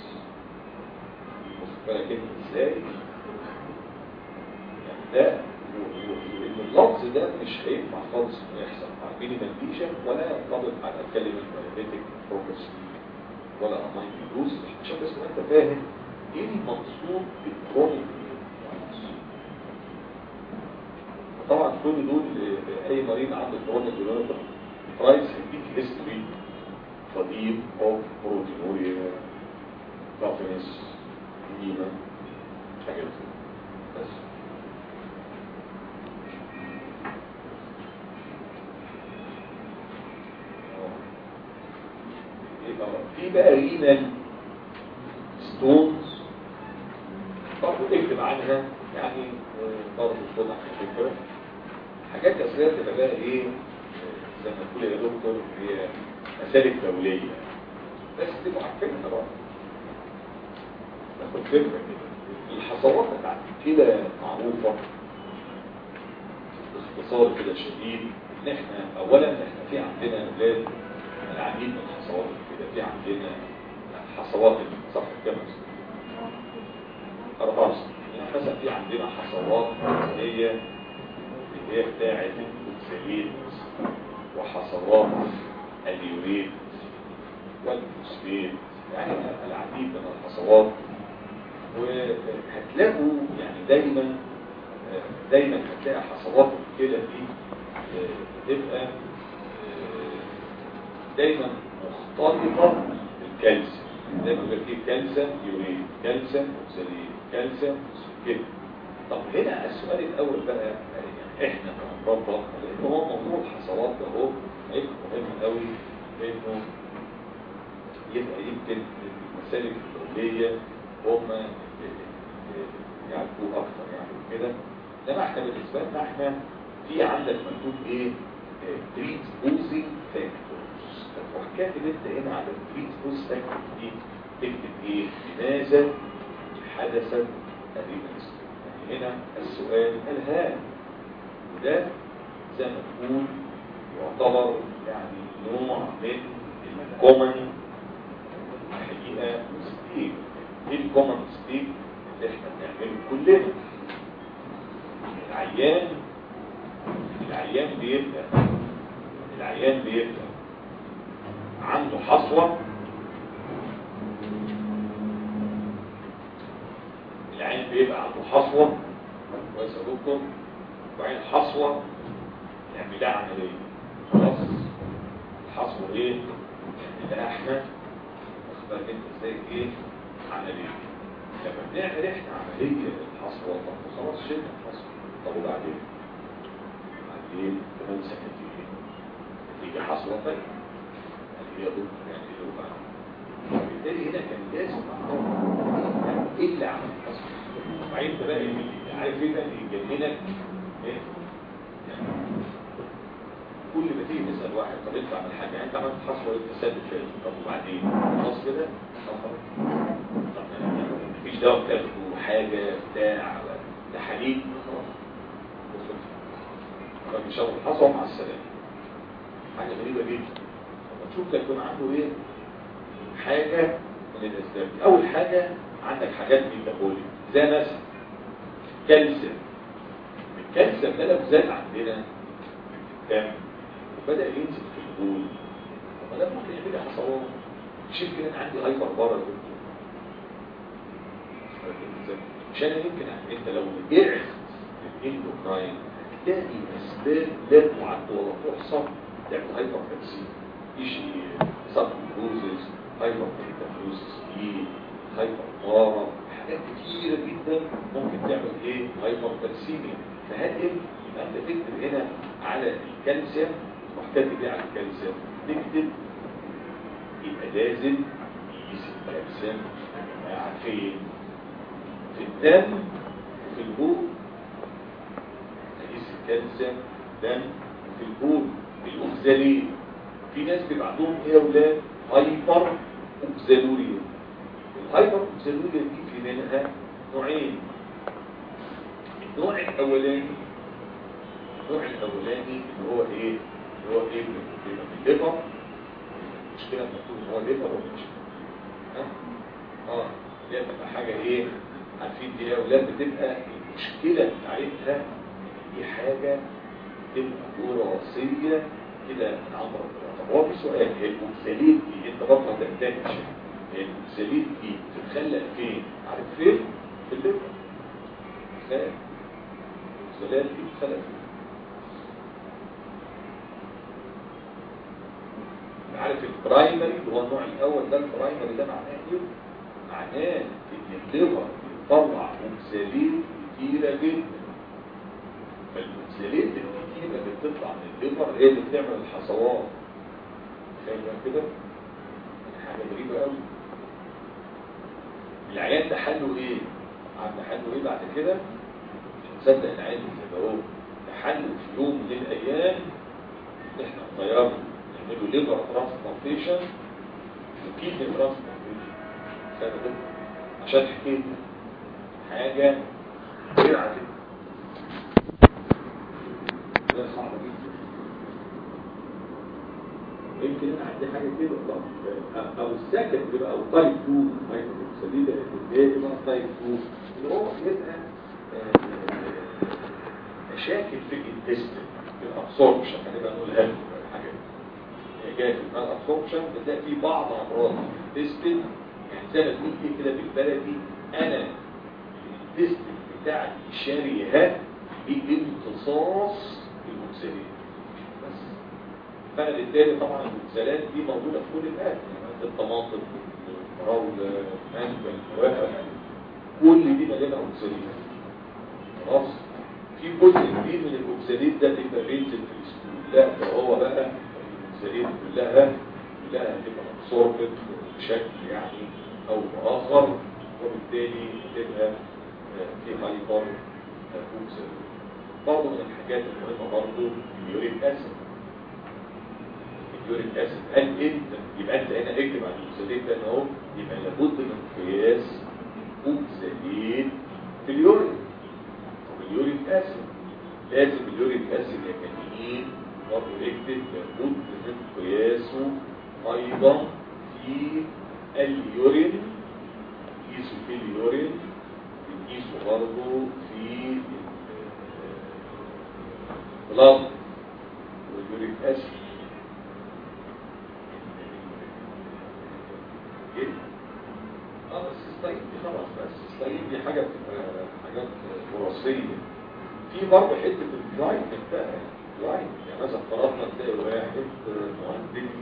بص بالك انت ازاي يعني ده انه اللفظ ده مش هينفع خالص انه يحصل مع المينيمال ليجن ولا ينطبق على كلمه مايوميتك بروجرس ولا اماين دوز عشان بس تبقى انت فاهم ايه المقصود بالكرونيك طبعا كل دول اي مريض عنده كرونيك ديفلوبر برايس هيديك هيستوري قديم اوف بروتينوريا كافينس ديما حاجات كده. بس يبقى في بقى رينال ستونز برضه تكتب عنها يعني آه، برضه خد على فكره حاجات اساسيه تبقى بقى ايه آه، زي ما تقول يا دكتور هي مسالك دوليه بس تبقوا عارفينها بقى تاخد فكره كده الحصوات بتاعت كده معروفه باختصار كده شديد ان احنا اولا احنا في عندنا اولاد العديد من الحصوات كده في عندنا حصوات صح كام أربعة يعني مثلا في عندنا حصوات هي اللي هي بتاعة الأكساليت وحصوات اليوريت والفوسفيت يعني العديد من الحصوات وهتلاقوا يعني دايما دايما هتلاقي حصوات الكلى دي بتبقى دايما مختلطة بالكالسيوم دايما بيبقى فيه كالسيوم يورين كالسيوم اوكسالين كالسيوم كده طب هنا السؤال الاول بقى يعني احنا كمربى لان هو موضوع الحصوات ده هو هيبقى مهم قوي لانه يبقى يمكن المسالك الدوليه هم يعرفوا اكتر يعني كده انما احنا بالنسبه لنا احنا في عندك مكتوب ايه تريت بوزنج فاكتورز تروح كاتب انت هنا على التريت بوز فاكتور دي تكتب ايه لماذا حدثت الريمنس يعني هنا السؤال الهام وده زي ما تقول يعتبر يعني نوع من الكومن الحقيقه ستيك ايه الكومن ستيك اللي احنا بنعمله كلنا العيان العيان بيبقى العيان بيبقى عنده حصوة العيان بيبقى عنده حصوة كويس يا دكتور وبعدين حصوة نعمل لها عملية خلاص الحصوة ايه؟ نعمل لها احنا واخد بالك انت ازاي ايه؟ عملية لما بنعمل احنا عملية الحصوة طب خلاص شلنا الحصوة طب وبعدين؟ بعدين كمان سنتين تيجي حصوة تانية يعني هي ضد يعني ايه بقى وبالتالي هنا كان لازم يعني ايه اللي عمل الحصوة؟ وبعدين انت بقى اللي عارف ايه بقى اللي يجننك ايه؟ يعني كل ما تيجي تسأل واحد طب انت عمل حاجة يعني انت عملت حصوة انت ثابت فين طب وبعدين خلاص كده؟ طب خلاص طب يعني مفيش دواء بتاخده حاجة بتاع ده حليب خلاص الراجل شرب الحصوة مع السلامة حاجة غريبة جدا لما تشوف لك يكون عنده ايه حاجة من الاسباب دي. اول حاجة عندك حاجات ميتابوليك زي مثلا كالسيوم الكالسيوم ده لو زاد عندنا في الدم وبدأ ينزل في البول طب ده ممكن يعمل لي حصوات مش يمكن انا عندي هايبر بارا مش انا يمكن انت لو رجعت للاندوكراين هتلاقي اسباب لا تعد ولا تحصى تعمل هايبر كالسيوم يجي سبكلوزز هايبر كالسيوم اي هايبر بارا حاجات كتيرة جدا ممكن تعمل ايه هايبر كالسيميا فهل يبقى انت تكتب هنا على الكالسيوم محتاج ايه على الكالسيوم تكتب يبقى لازم يقيس الكالسيوم فين في الدم وفي البول تقيس الكالسيوم دم وفي البول الاوكزالين في ناس بيبقى عندهم ايه يا اولاد هايبر اوكزالوريا الهايبر اوكزالوريا دي في منها نوعين النوع الاولاني النوع الاولاني اللي هو ايه اللي هو ايه بيبقى من الليفر مش كده المفروض ان هو ليفر ولا مش ها اه دي بتبقى حاجه ايه عارفين دي يا اولاد بتبقى المشكله بتاعتها دي حاجه تبقى وراثيه كده من عمر ربنا طب هو في سؤال هي الاوكساليت دي انت برضه هتنتج هي الاوكساليت دي بتتخلق فين؟ عارف فين؟ في الليفر ازاي؟ الاوكسالات دي بتتخلق فين؟ عارف البرايمري اللي هو النوع الاول ده البرايمري ده معناه ايه؟ معناه ان الليفر بيطلع اوكساليت كتيره جدا فالاوكساليت الكتيره اللي بتطلع من الليفر هي اللي بتعمل الحصوات فاهم كده؟ حاجه غريبه قوي العيان ده حله ايه؟ عارف ده حله ايه بعد كده؟ مش هتصدق العيان زي ما هو ده حله في يوم من الايام احنا طيرنا نعمله ليفر ترانسبلانتيشن وكيدني ترانسبلانتيشن فاهم كده؟ عشان حكيت حاجه غير عاديه ده صعب جدا يمكن انا عندي حاجه كده طب او السكن بيبقى او تايب 2 مايكروساليد اللي هي بقى تايب 2 اللي هو بيبقى آه، مشاكل في الانتستين في الابسوربشن هنبقى نقولها لكم الحاجات دي جايه في المال ابسوربشن بتلاقي في بعض امراض في الانتستين يعني زي ما تقول ايه كده بالبلدي انا الانتستين بتاعتي شاريها بامتصاص الاكسجين بس فانا بالتالي طبعا المنزلات دي موجوده في كل الاكل يعني الطماطم الفراوله المانجا الفواكه كل دي مليانه اكسجين خلاص في جزء كبير من الاكسجين ده بيبقى بينزل في الاسطول لا ده هو بقى الاكسجين كلها كلها هتبقى ابسوربت بشكل يعني او باخر وبالتالي تبقى في هايبر اوكسجين برضه من الحاجات المهمه برضه اليوريك اسيد اليوريك اسيد هل انت يبقى انت هنا اكتب على الاكساليت ده اهو يبقى لابد من قياس اكساليت في اليورين طب اليوريك اسيد لازم اليوريك اسيد يا كانيين برضه اكتب لابد من قياسه ايضا في اليورين قيسه في اليورين بنقيسه برضه في بلاد واليوريك اسيد جدا اه بس الستاين دي خلاص بس الستاين دي حاجة بتبقى حاجات وراثية في برضه حتة البلايند بقى بلايند يعني مثلا فرضنا تلاقي واحد مهندس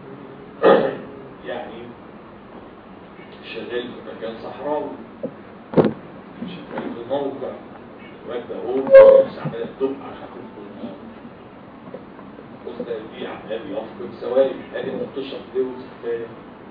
يعني شغال في مكان صحراوي شغال في موقع الواد ده هو مش عمال تدق عشان تدخل النار بص ده دي عمال يفقد سوائل هل انت بتشرب ليه وسفايه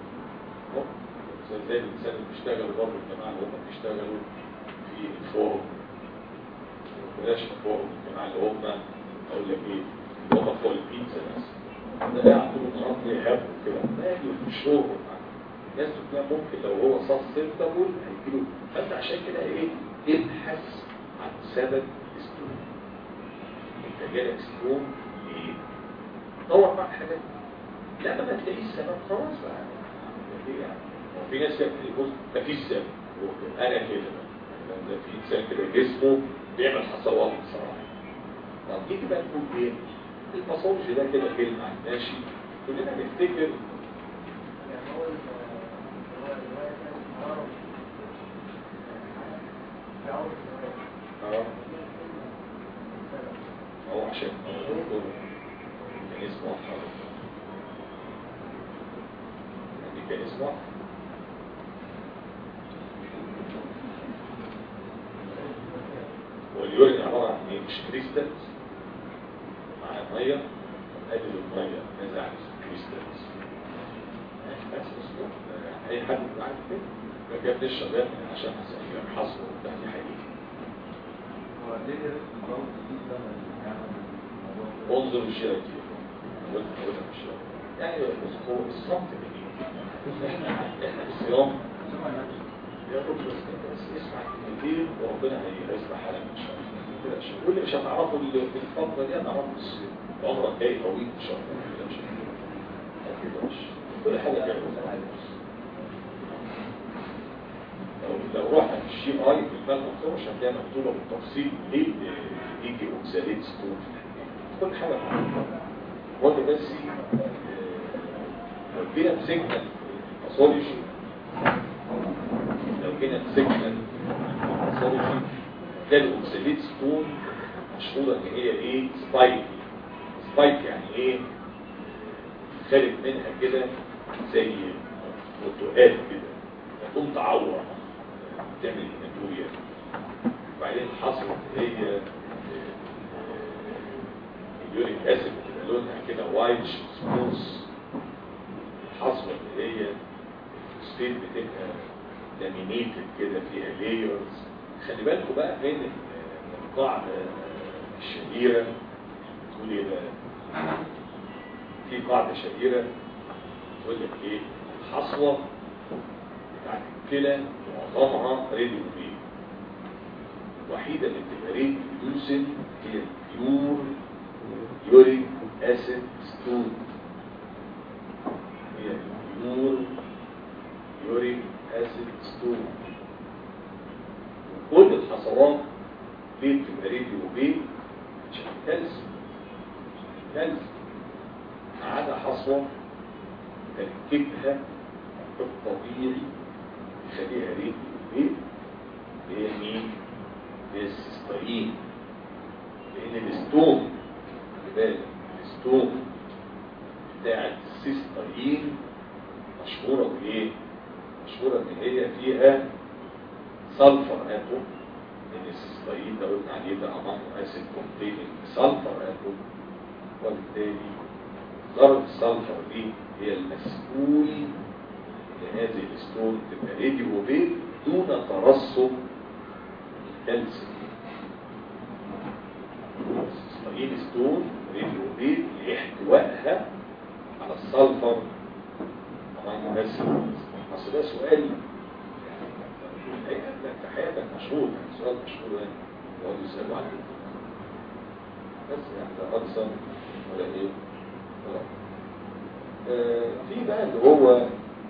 زي الإنسان اللي بيشتغل برضه الجماعة اللي هم بيشتغلوا في الفورم بلاش الفورم الجماعة اللي هم أقول لك إيه اللي هم بتوع البيتزا بس ده قاعد طول النهار بيهب كده مالي في شغل الناس كلها ممكن لو هو صاص سيرتابل هيجيله فأنت عشان كده إيه ابحث عن سبب الستون أنت جالك ستون ليه؟ دور بقى حاجات لما ما تلاقيش سبب خلاص بقى يعني في ناس كده بص ما فيش سبب انا كده ده في انسان كده جسمه بيعمل حصوات بصراحه طب جيت بقى نقول ايه الباثولوجي ده كده كلمه ماشي كلنا نفتكر اه هو عشان كان اسمه كان اسمه واليورين عبارة عن ايه مش كريستالز مع المية قلل المية نزع كريستالز بس بس اي حد عارف كده جاب لي الشباب عشان يحصلوا ده دي حقيقة
هو ليه البرد دي ده يعني
انظر الشيء كتير قلت قلت الشيء يعني بص هو الصمت احنا احنا في الصيام يا رب بس بس اسمع كتير وربنا هيصلح حالك ان شاء الله كده شيء واللي مش هتعرفه في الفتره دي هتعرفه في الصيام عمرك جاي طويل ان شاء الله كده مش كده مش كل حاجه جايه لو لو رحنا في الشي اي في المال مكتوب مش هتلاقي مكتوبه بالتفصيل ليه يجي اوكساليت ستون كل حاجه معروفه هو ده بس آه، لو جينا مسكنا باثولوجي لو جينا مسكنا باثولوجي ده الاوكساليت ستون مشهوره ان هي ايه سبايك سبايك يعني ايه خارج منها كده زي برتقال كده تقوم تعور تعمل هيماتوريا وبعدين حصلت هي اليوريك اسيد بتبقى لونها كده وايت سموث حصلت هي الستيت بتبقى لامينيتد كده فيها لايرز خلي بالكم بقى من من القاعده الشهيره تقول ايه بقى في قاعده شهيره تقول لك ايه الحصوه بتاعت الكلى معظمها راديو بي الوحيده اللي بتبقى راديو يوسن هي البيور يوريك اسيد ستون هي البيور يوريك اسيد ستون وكل الحصوات ليه بتبقى راديو بي عشان كالسيوم كالسيوم ما عدا حصوه تركيبها الطبيعي يخليها ريد ايه هي مين هي السيستاين لان الستون خلي بالك الستون بتاعت السيستاين مشهوره بايه مشهوره ان هي فيها سلفر اتوم لان السيستاين ده قلنا عليه ده امامو اسيد كونتيننج سلفر اتوم وبالتالي ذره السلفر دي هي المسؤول لهذه الستون تبقى ريدي وبيت دون ترسب الكالسيوم ستاين ستون ريدي وبيت لاحتوائها على السلفر طبعا بس اصل ده سؤال يعني هيقابلك في حياتك مشهور يعني سؤال مشهور يعني يقعدوا يسالوا عنه بس يعني لا اكثر ولا ايه ولا آه في بقى اللي هو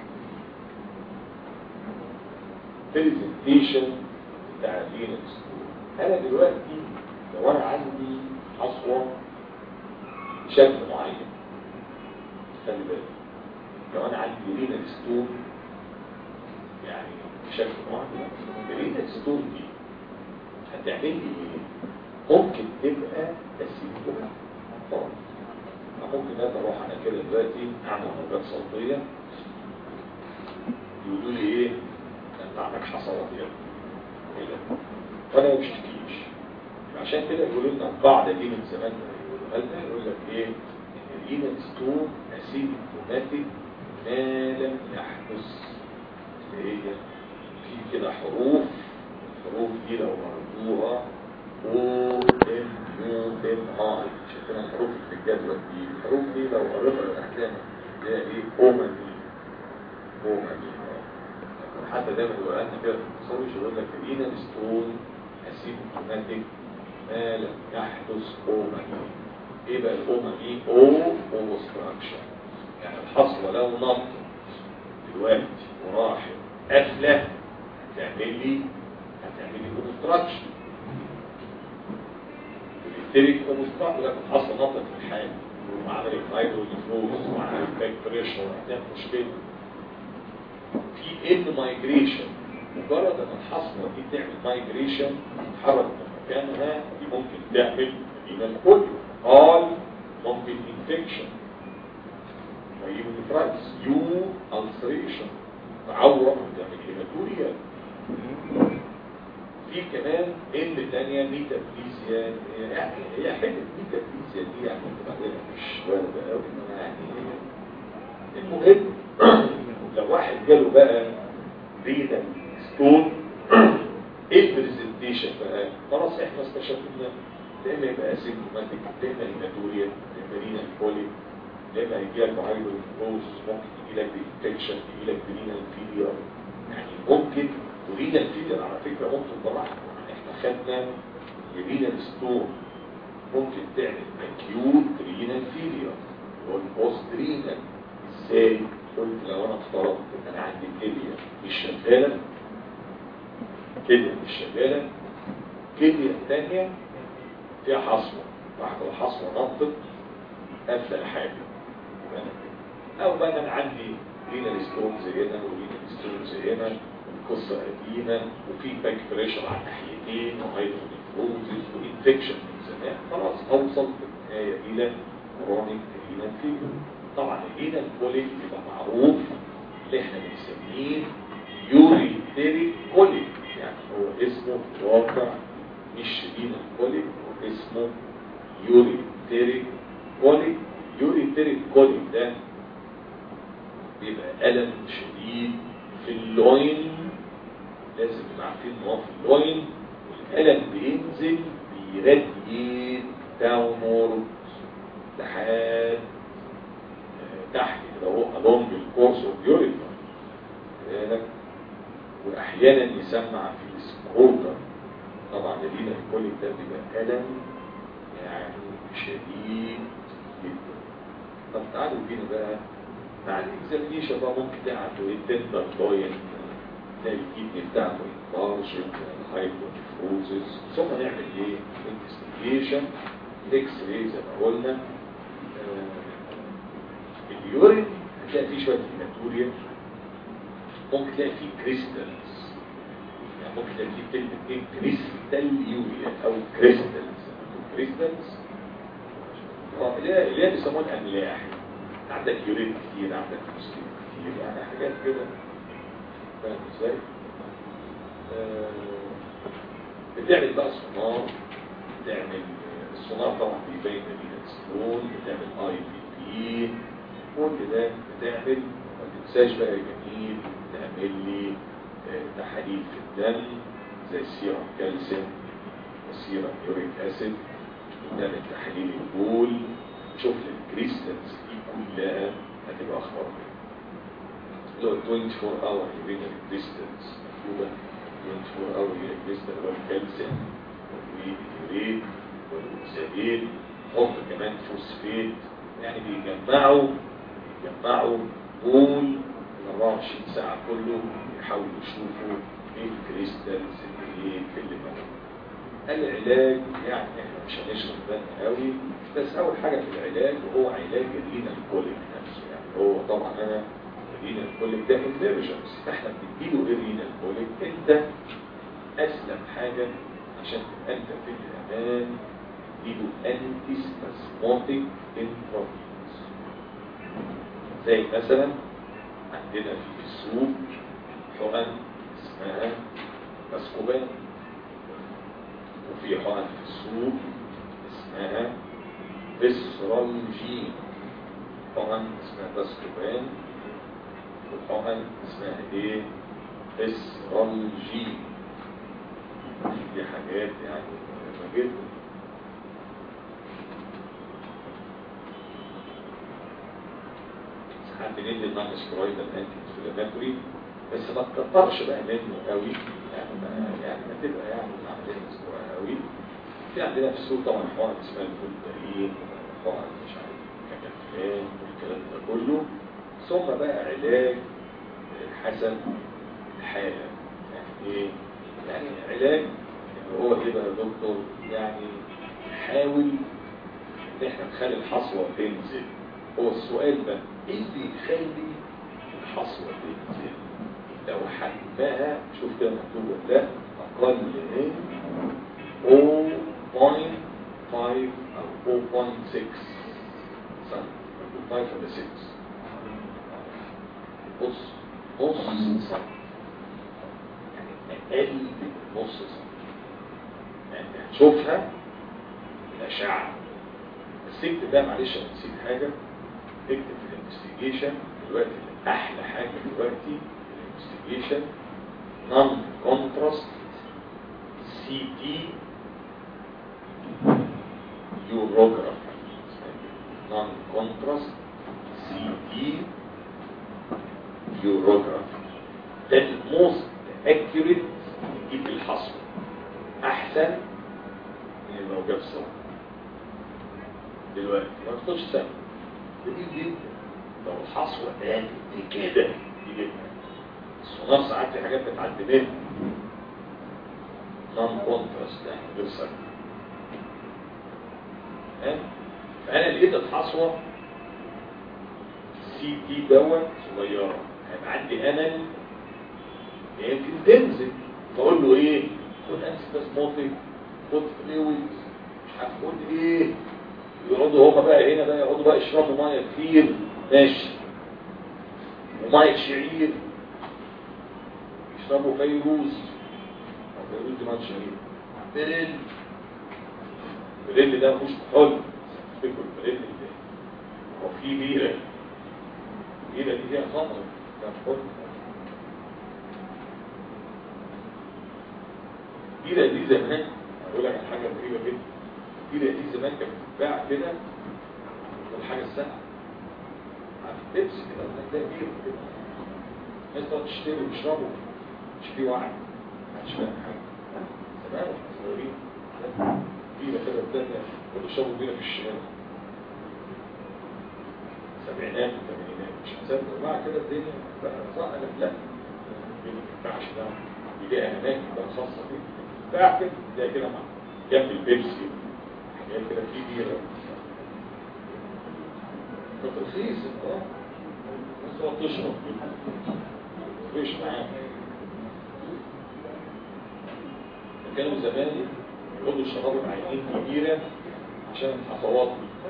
برزنتيشن بتاع لينكس انا دلوقتي لو انا عندي حصوه بشكل معين خلي بالك لو انا عندي لينكس ستون يعني بشكل معين اللينكس ستون دي هتعمل لي ايه؟ ممكن تبقى اسيبها خالص ممكن انا اروح انا كده دلوقتي اعمل موجات صوتيه يقولوا لي ايه انت عندك حصوات يا ابني فانا ما بشتكيش عشان كده يقولوا لنا القاعده دي من زمان يقولوا لنا يقول لك ايه ان الايمن ستون اسيمتوماتيك ما لم يحدث اللي هي في كده حروف الحروف دي لو مرضوها او ام يو ام اي شايفين الحروف اللي في الجدول دي الحروف دي لو قريتها تحتها اللي هي ايه اوما دي اوما دي حتى دايما يقول لنا كده في التصوير يقول لك الاينا ستون اسيمتوماتيك ما لم يحدث اوما دي ايه بقى الاوما دي او اوبستراكشن يعني الحصوه لو نطت دلوقتي وراحت قافله هتعمل لي هتعمل لي اوبستراكشن التريك اوبستراكشن لكن حصل نطت في الحال وعمل فايبرو نفروز وعمل باك بريشر هتعمل مشكله في ان مايجريشن مجرد ان الحصوه دي تعمل مايجريشن تتحرك من مكانها دي ممكن تعمل من الكل قال ممكن انفكشن ويجيب الفرايس يو السريشن تعور تعمل هيماتوريا في كمان ان تانية ميتافيزيا يعني هي حته ميتافيزيا دي يعني بعدين مش وارده قوي انما يعني المهم لو واحد جاله بقى رينا ستون ايه البرزنتيشن بقى خلاص احنا استشفينا يا اما يبقى اسيمتوماتيك يا اما هيماتوريا يا اما رينا كولي يا اما يجي لك هايدروفروز ممكن يجي لك انفكشن يجي لك رينا فيلير يعني ممكن ورينا فيلير على فكره ممكن طبعا احنا خدنا رينا ستون ممكن تعمل اكيوت رينا فيلير والبوست رينا ازاي قلت لو انا افترضت ان انا عندي كليه مش شغاله كليه مش شغاله كليه ثانيه فيها حصوه واحد الحصوة نطت قافلة الحاجة يبقى أنا كده. أو بقى أنا عندي رينال ستونز هنا ورينال ستونز هنا قصة قديمة وفي باك بريشر على الناحيتين وهيدروفروزز وانفكشن من زمان خلاص أوصل في النهاية إلى كرونيك رينال فيلر طبعا الرينال كوليك يبقى معروف اللي احنا بنسميه يوريتيريك كوليك يعني هو اسمه في الواقع مش رينال كوليك هو اسمه يوريتيريك كوليك يوريتيريك كوليك ده بيبقى ألم شديد في اللوين لازم تبقى عارفين ان هو في اللوين والألم بينزل بيراديت داونورد لحد آه، تحت كده هو along الكورس اوف يوريتر بالك واحيانا يسمع في السكروتر طبعا اللينا الكوليك ده بيبقى ألم يعني شديد جدا طب تعالوا بينا بقى مع الاكزامينيشن بقى ممكن تلاقي عنده ايه تندر لوين تلاقي الكيدني بتاعته انفارجن هايبوتيفروزس ثم نعمل ايه انفستيجيشن اكس راي زي ما قلنا آه، اليورين هتلاقي فيه شويه هيماتوريا ممكن تلاقي فيه كريستالز يعني ممكن تلاقي فيه كلمه ايه كريستال يوريا او كريستالز كريستالز اه اللي هي اللي هي بيسموها الاملاح عندك يورين كتير عندك فوسفين كتير يعني حاجات كده فاهم ازاي؟ آه، بتعمل بقى سونار بتعمل السونار طبعا بيبين الستون بتعمل اي بي بي كل ده بتعمل ما تنساش بقى يا جميل تعمل لي آه، تحاليل في الدم زي السيرم كالسيوم والسيرم يوريك اسيد بتعمل تحاليل البول شوف الكريستالز دي كلها هتبقى اخبارها ايه اللي هو 24 اور يورينال كريستالز مكتوبه 24 اور يورينال كريستال اللي هو الكالسيوم واليوريت والأكسجين حط كمان فوسفيت يعني بيجمعوا بيجمعوا بول ال 24 ساعة كله يحاولوا يشوفوا ايه الكريستالز اللي ايه في اللي موجود العلاج يعني احنا مش هنشرح بالنا قوي بس اول حاجة في العلاج هو علاج الرينال كوليك نفسه يعني هو طبعا انا الرينال كوليك ده انفيرجنس احنا بنديله ايه الرينال كوليك انت اسلم حاجة عشان تبقى انت في الامان نديله انتي سباسموتيك انترافينوس زي مثلا عندنا في السوق حقن اسمها باسكوبان وفي حقن في السوق اسمها فيسرالجين حقن اسمها باسكوبان والحقن اسمها ايه فيسرالجين دي حاجات يعني مهمة جدا ساعات بندي النون سترويدال انتي انفلاماتوري بس ما تكترش بقى منه قوي يعني ما يعني ما تبقى يعني عمليه مستوى قوي في عندنا في السوق طبعا حوار اسمها الفولترين حوار مش عارف كتفلان والكلام ده كله ثم بقى علاج حسب الحاله يعني ايه يعني علاج اللي هو ايه بقى يا دكتور يعني حاول ان احنا نخلي الحصوه تنزل هو السؤال ده ايه اللي يخلي الحصوه تنزل لو حجمها شوف كده مكتوب ولا لا اقل من 0.5 او 0.6 سم 5 ولا 6 بص نص سم يعني اقل من نص سم يعني هتشوفها الاشعه بس اكتب بقى معلش انا نسيت حاجه اكتب في الانفستيجيشن دلوقتي احلى حاجه دلوقتي الانفستيجيشن نون كونتراست سي تي يوروجرافي نون كونتراست سي تي يوروجرافي ده الموست اكيوريت يجيب الحصر احسن من الموجات الصوت دلوقتي ما تاخدش سنه جميل جدا لو الحصوة قد كده دي جدا السونار ساعات في حاجات بتعدي منها نون كونتراست يعني غير سنة تمام فانا لقيت الحصوه السي تي دوت صغيره هيبقى عندي امل يمكن تنزل فاقول له ايه خد انسباسموتيك خد فلويد مش عارف خد ايه يقعدوا هما بقى هنا بقى يقعدوا بقى يشربوا ميه كتير ماشي وميه شعير يشربوا فيروز أو فيروز دي ميه شعير بريل بريل ده مش كحول فكروا البريل ده هو في بيره بيره دي فيها خمر ده كحول البيره دي زمان اقول لك على حاجه غريبه جدا البيره دي زمان كانت بتتباع كده والحاجه الساقعه عارف بيبسي كده ولا تلاقي بيره كده الناس تقعد تشتري وتشربوا مش في وعي محدش فاهم حاجه زمان واحنا صغيرين بيره كده الدنيا كانوا يشربوا بيره في الشارع سبعينات وثمانينات مش هنسافر جماعه كده الدنيا بقى صح لا لا ما ينفعش ده يلاقي اماكن بقى خاصه بيه باع كده زي كده مع جنب البيبسي حاجات كده في بيره كانت رخيص اه بس هو تشرب مفيش معاه كانوا زمان يقعدوا يشربوا العينين كبيرة عشان الحصوات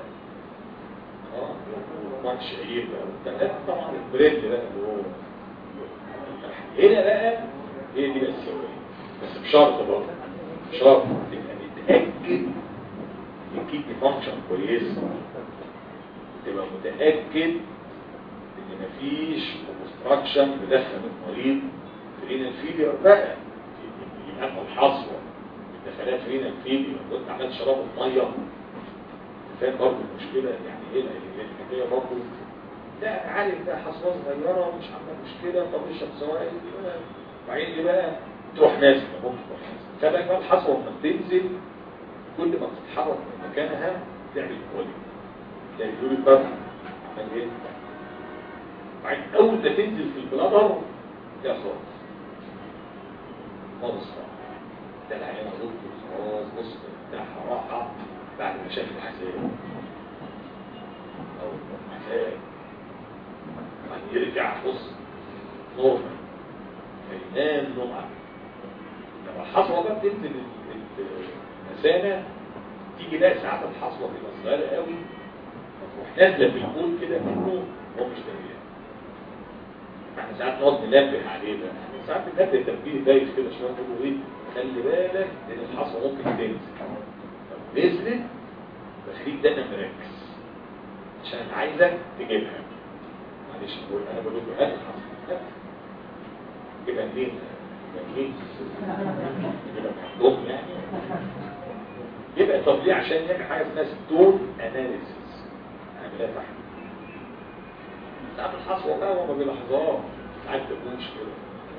اه وبعد شعير بقى وبتاع. طبعا البريد بقى اللي هو هنا بقى هي دي بقى السوية بس بشرط برضه بشرط تبقى متأكد الكيدني فانكشن كويس تبقى متأكد ان مفيش اوبستراكشن مدخل المريض في رينا الفيلير بقى يبقى الحصوة الدخلات في رينا الفيلير وانت عمال شرابه ميه فاهم برضه المشكلة يعني ايه الحكاية برضه لا عارف ده حصوة صغيرة ومش عاملة مشكلة طب اشرب سوائل وبعدين دي بقى تروح نازلة ممكن تروح نازلة فبقى بقى الحصوة لما بتنزل كل ما بتتحرك من مكانها تعمل كوالي تلاقي اليوري بارت عمال ايه بعدين اول ما تنزل في البلادر يا خلاص خالص خالص ده العيان اقول خلاص بص بتاعها راحة بعد ما شاف الحساب او الحساب بعدين يرجع بص نورمال فينام نوعا لما الحصوة بقى بتنزل المثانة تيجي بقى ساعات الحصوة تبقى صغيرة قوي تروح نازلة في البول كده منه هو مش دريان احنا ساعات نقعد ننبه عليه بقى احنا ساعات بننبه تنبيه بايخ كده شوية نقول له ايه خلي بالك لان الحصوة ممكن تنزل لو نزلت بخليك دايما مركز عشان عايزك تجيبها معلش بقول انا بقول له هات الحصوة كده منين منين كده محضوم يعني يبقى طب ليه عشان يعمل حاجه اسمها ستون اناليسيس عمليه تحليل ساعات الحصوه بقى هو ما بيلاحظهاش ساعات تكونش كده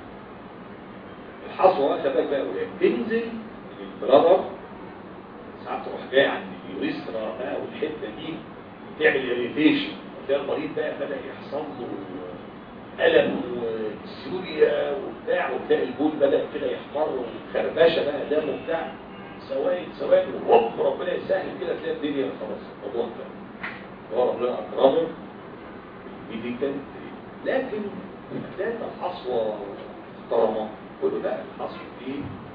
الحصوه بقى خلي بالك بقى وهي بتنزل من البرادر ساعات تروح جاي عند اليوريسترا بقى والحته دي تعمل اريتيشن تلاقي المريض بقى بدا يحصل له ألم وسوريا وبتاع وتلاقي البول بدأ كده يحمر وخربشة بقى دم وبتاع سوائل سوائل وهوب ربنا يسهل كده تلاقي الدنيا خلاص الموضوع انتهى هو ربنا أكرمه ميديكال لكن تلاقي الحصوة محترمة كله لا الحصوة دي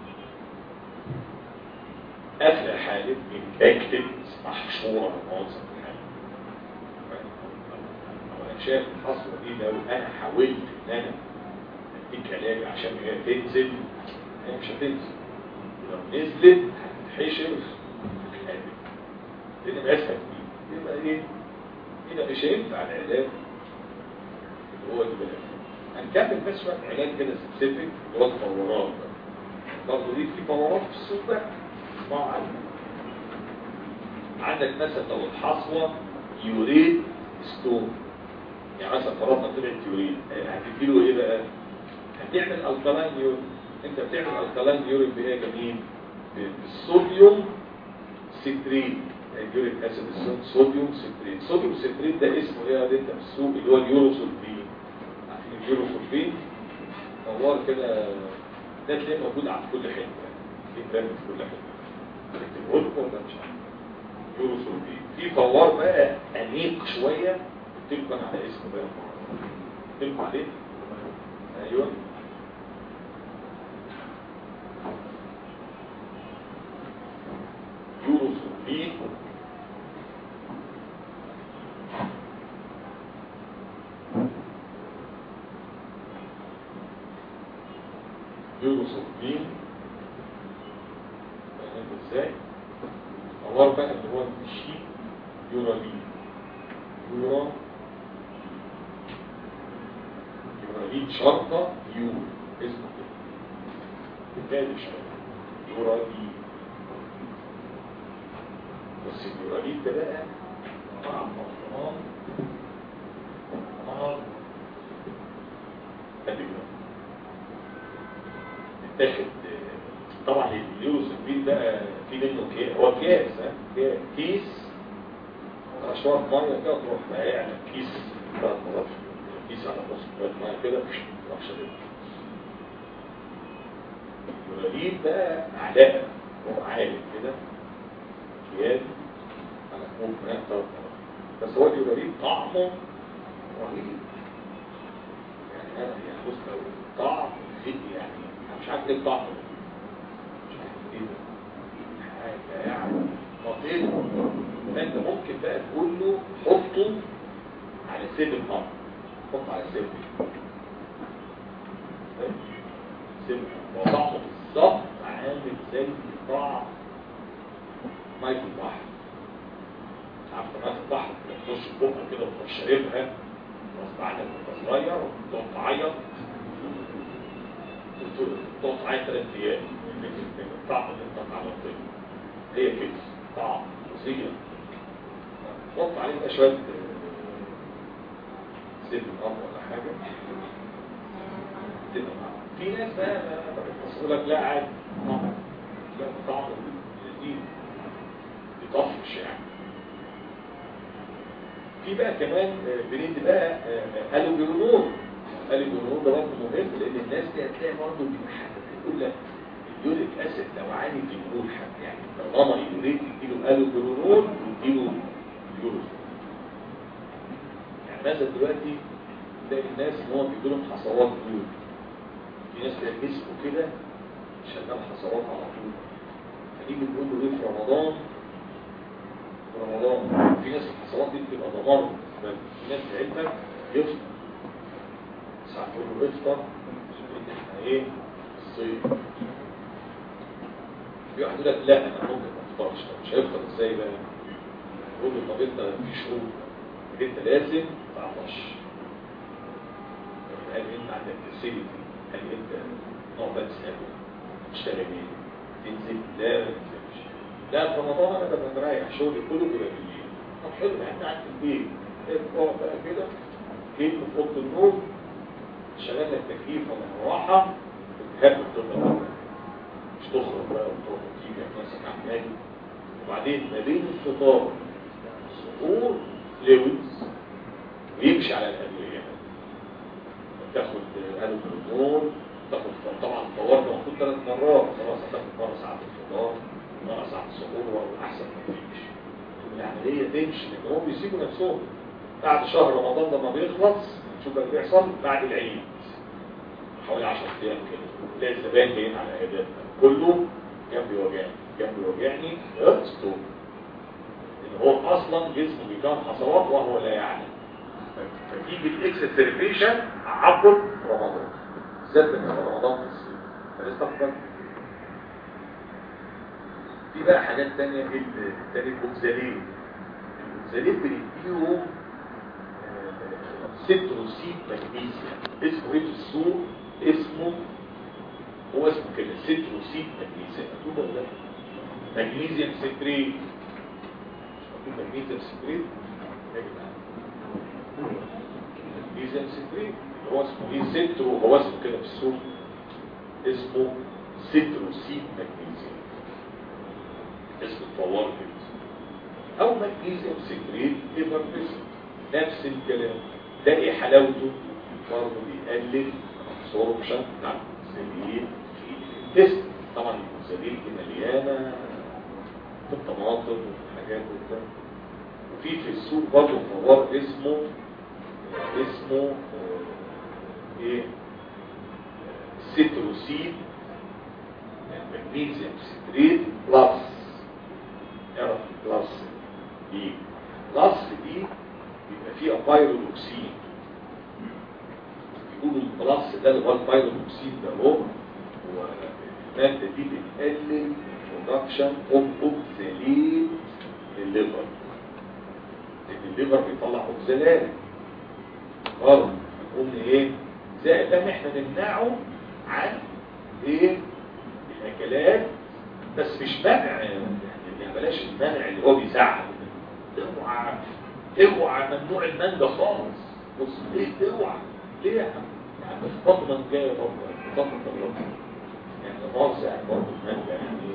آخر حالة متأكد محشورة من معظم الحالة انا شايف الحصوة دي لو انا حاولت ان انا اديك علاج عشان هي تنزل هي مش هتنزل لو نزلت هتتحشر في الحالة لان ما اسهل دي يبقى ايه كده مش هينفع العلاج اللي هو البلاغ هنكمل بس شويه علاج كده سبيسيفيك اللي هو الفورات برضه دي في فورات في السوق بقى اسمعوا عنها عندك مثلا لو الحصوة يوريد ستون يعني مثلا فرضنا طلعت يوريد هتديله ايه بقى هتعمل الكالين يورين انت بتعمل الكالين يورين بايه يا جميل بالصوديوم ستريت اليوريك اسيد صوديوم ستريت صوديوم ستريت ده اسمه ايه يا انت في السوق اللي هو اليوروسولفين عارفين اليوروسولفين دوار كده ده تلاقيه موجود على كل حته في براند في كل حته بتقول لكم ولا مش عارف يوروسولفين في فوار بقى انيق شويه قلت لكم انا على اسمه بقى قلت لكم عليه ايوه يوروسولفين يوروسولفين فاهم ازاي فوار بقى اللي هو الشيء يورالين يورا يورالين شرطة يو اسمه كده بالتالي شرطة يورالين بس اليورالين ده بقى طعم مطعم نار قد كده تاخد طبعا اليوروسفين ده في منه كيس هو كيس ها كي- كيس شوية مية كده تروح بقى على كيس ثلاث مرات كيس على نص كوباية مية كده تروح شربها اليورالين بقى علاقة هو عالم كده كيان على كوب مية ثلاث مرات بس هو اليورالين طعمه رهيب يعني أنا يعني بص لو طعم فيه يعني أنا مش عارف ايه الطعم ده. مش عارف ايه ده حاجة يعني خطيرة فانت ممكن بقى تقول له حطه على سيب النار حط على سيب سيب وطعمه بالظبط عامل زي طعم مية البحر عارف مية البحر تخش في بقك كده وتروح شاربها غصب عنك وانت صغير وتقعد تعيط تقعد تعيط ثلاث ايام من الطعم اللي انت اتعرضت له هي كده طعم وصية حط عليه بقى شوية زيت الأرض ولا حاجة تبقى معاها. في ناس بقى بتصل لك لا عادي طعم لا طعم لذيذ يطفش يعني في بقى كمان آه، بندي بقى آه، الوبيرونول الوبيرونول ده برضه مهم لان الناس دي هتلاقي برضه بيحدد يقول لك اليوريك اسيد لو عالي في الجلول حد يعني طالما اليوريك يديله الوبيرونول يديله يوروسول يعني مثلا دلوقتي تلاقي الناس ان هو بيجي لهم حصوات جلول في ناس كده جسمه كده شغال حصوات على طول فنيجي نقول له ايه في رمضان في رمضان في ناس الحصوات دي بتبقى دمار بالنسبة له. في ناس ساعتها يفطر ساعات تقول له افطر ان احنا ايه في الصيف في واحد يقول لك لا انا ممكن ما افطرش طب مش هيفطر ازاي بقى يقول له طب انت في شروط إن انت لازم تعطش هل انت عندك فاسيلتي هل انت نوع بس تاكل تشتغل ايه تنزل لا ما تنزلش لا في رمضان انا ببقى مريح شغلي كله بيبقى بالليل طب حلو انت قاعد في البيت اقعد بقى كده جيت في اوضه النوم شغال لك تكييف ولا مروحه بتهب الدنيا مش تخرج بقى وتروح وتيجي نفسك عمال وبعدين ما بين الفطار والسحور فلويدز ويمشي على الادويه تاخد الوبرونول تاخد طبعا الفوار ده المفروض ثلاث مرات خلاص هتاخد مره ساعه الفطار مره ساعه السحور واحسن ما فيش العمليه تمشي لان هم بيسيبوا نفسهم بعد شهر رمضان لما بيخلص شوف بقى اللي بيحصل بعد العيد حوالي 10 ايام كده تلاقي الزبائن جايين على عياداتنا كله جنبي وجعني جنبي وجعني ستوب لان هو اصلا جسمه بيكون حصوات وهو لا يعلم فتيجي الاكسسرفيشن عقب رمضان بالذات ان رمضان في الصيف فنستقبل في بقى حاجات تانية التاني البوكزالين البوكزالين بنديهم ستروسيد مغنيسيوم اسمه ايه في السوق اسمه هو اسمه كده ستروسيد مغنيسيوم مكتوب ولا لا مغنيسيوم ستريت مش مكتوب مغنيسيوم ستريت يا جماعه مغنيسيوم ستريت هو اسمه ايه سترو هو اسمه كده في السوق اسمه ستروسيد مغنيسيوم اسم الطوال كده او مغنيسيوم ستريت ايفربيسنت نفس الكلام ده ايه حلاوته برضه بيقلل الابسوربشن بتاع الانسولين في الجسم طبعا الانسولين دي مليانه في الطماطم وفي الحاجات وبتاع وفي في السوق برضه خضار اسمه اسمه آه، ايه سيتروسيد مغنيسيوم ستريت بلس اعرف بلس دي بلس دي بيبقى فيها بايرودوكسين يقولوا البلس ده اللي هو البايرودوكسين ده هو هو المادة دي بتقلل برودكشن اوف اوكساليت للليفر لان الليفر بيطلع اوكسالات غلط قلنا ايه زائد ان احنا نمنعه عن ايه الاكلات بس مش منع يعني بلاش المنع اللي هو بيزعل اوعى اوعى ممنوع المانجا خالص بص ليه اوعى ليه يا عم يا عم في بطنك جايه برضه بطنك الله يعني مؤاخذه يعني برضه المانجا يعني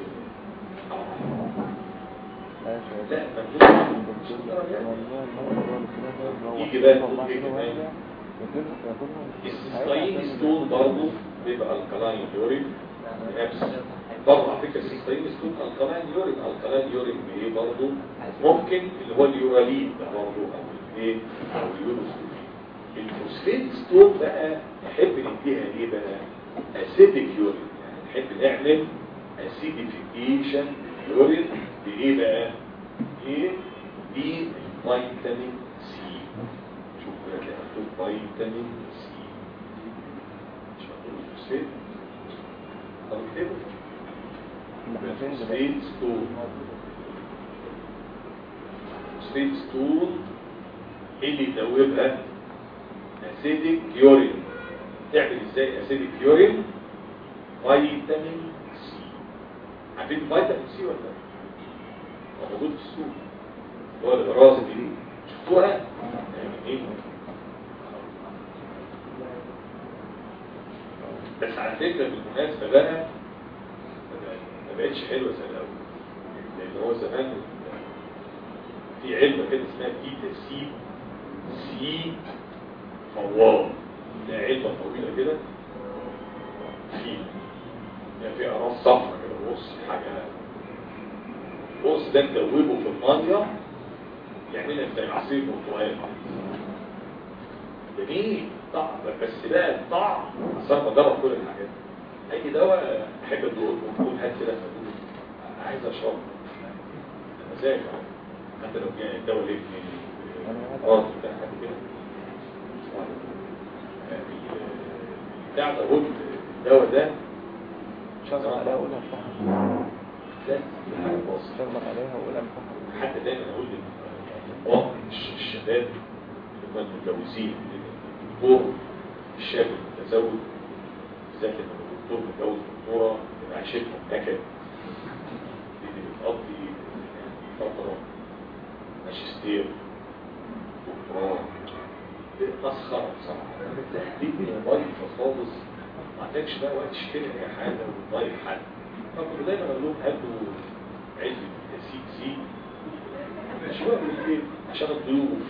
لا ممنوع مش الدرجات دي. يجي بقى نقول ايه كمان السيستاين ستون برضه بيبقى الكلاين يورين نفس برضه على فكره السيستاين ستون الكلاين يورين الكلاين يورين بايه برضه ممكن اللي هو اليورالين ده برضه او الايه او اليوروستون الفوسفيت ستون بقى نحب نديها ايه بقى اسيدك يورين يعني نحب نعمل اسيديفيكيشن يورين بايه بقى ايه بالفيتامين سي شوف بقى كده مكتوب فيتامين سي مش مكتوب فوسفيت طب اكتبه فوسفيت ستون فوسفيت ستون ايه اللي يدوبها اسيدك يورين تعمل ازاي اسيدك يورين فيتامين سي عارفين فيتامين سي ولا لا هو موجود في السوق هو الغراز دي شفتوها يعني ايه بس على فكره بالمناسبه بقى ما بقتش حلوه زي الاول لان هو زمان في علبه كده اسمها بيتا سي سي فوار ده علبه طويله كده في يعني في اقراص صفرا كده بص حاجه بص ده تدوبه في الميه يعمل لك زي عصير برتقال جميل طعم بس بقى الطعم اصلا بجرب كل الحاجات اي دواء احب ادوقه وتكون هات كده فأقول عايز اشرب مزاج حتى لو كان الدواء ليه اه بتاع حاجه كده بتاع ده قلت الدواء ده
شغل عليها وقولها
ده حاجه بسيطه
شغل عليها وقولها
حتى دايما اقول للأطباء الشباب اللي هم المتجوزين الدكتور الشاب المتزوج بالذات لما الدكتور متجوز دكتوره يبقى عيشتهم نكد اللي بتقضي فتره ماجستير دكتوراه مسخره بصراحه دي بايظه خالص ما عندكش بقى وقت تشتري اي حاجه وتضيف حد فكنت دايما اقول لهم هاتوا علبه سي سي شوية بالليل عشان الضيوف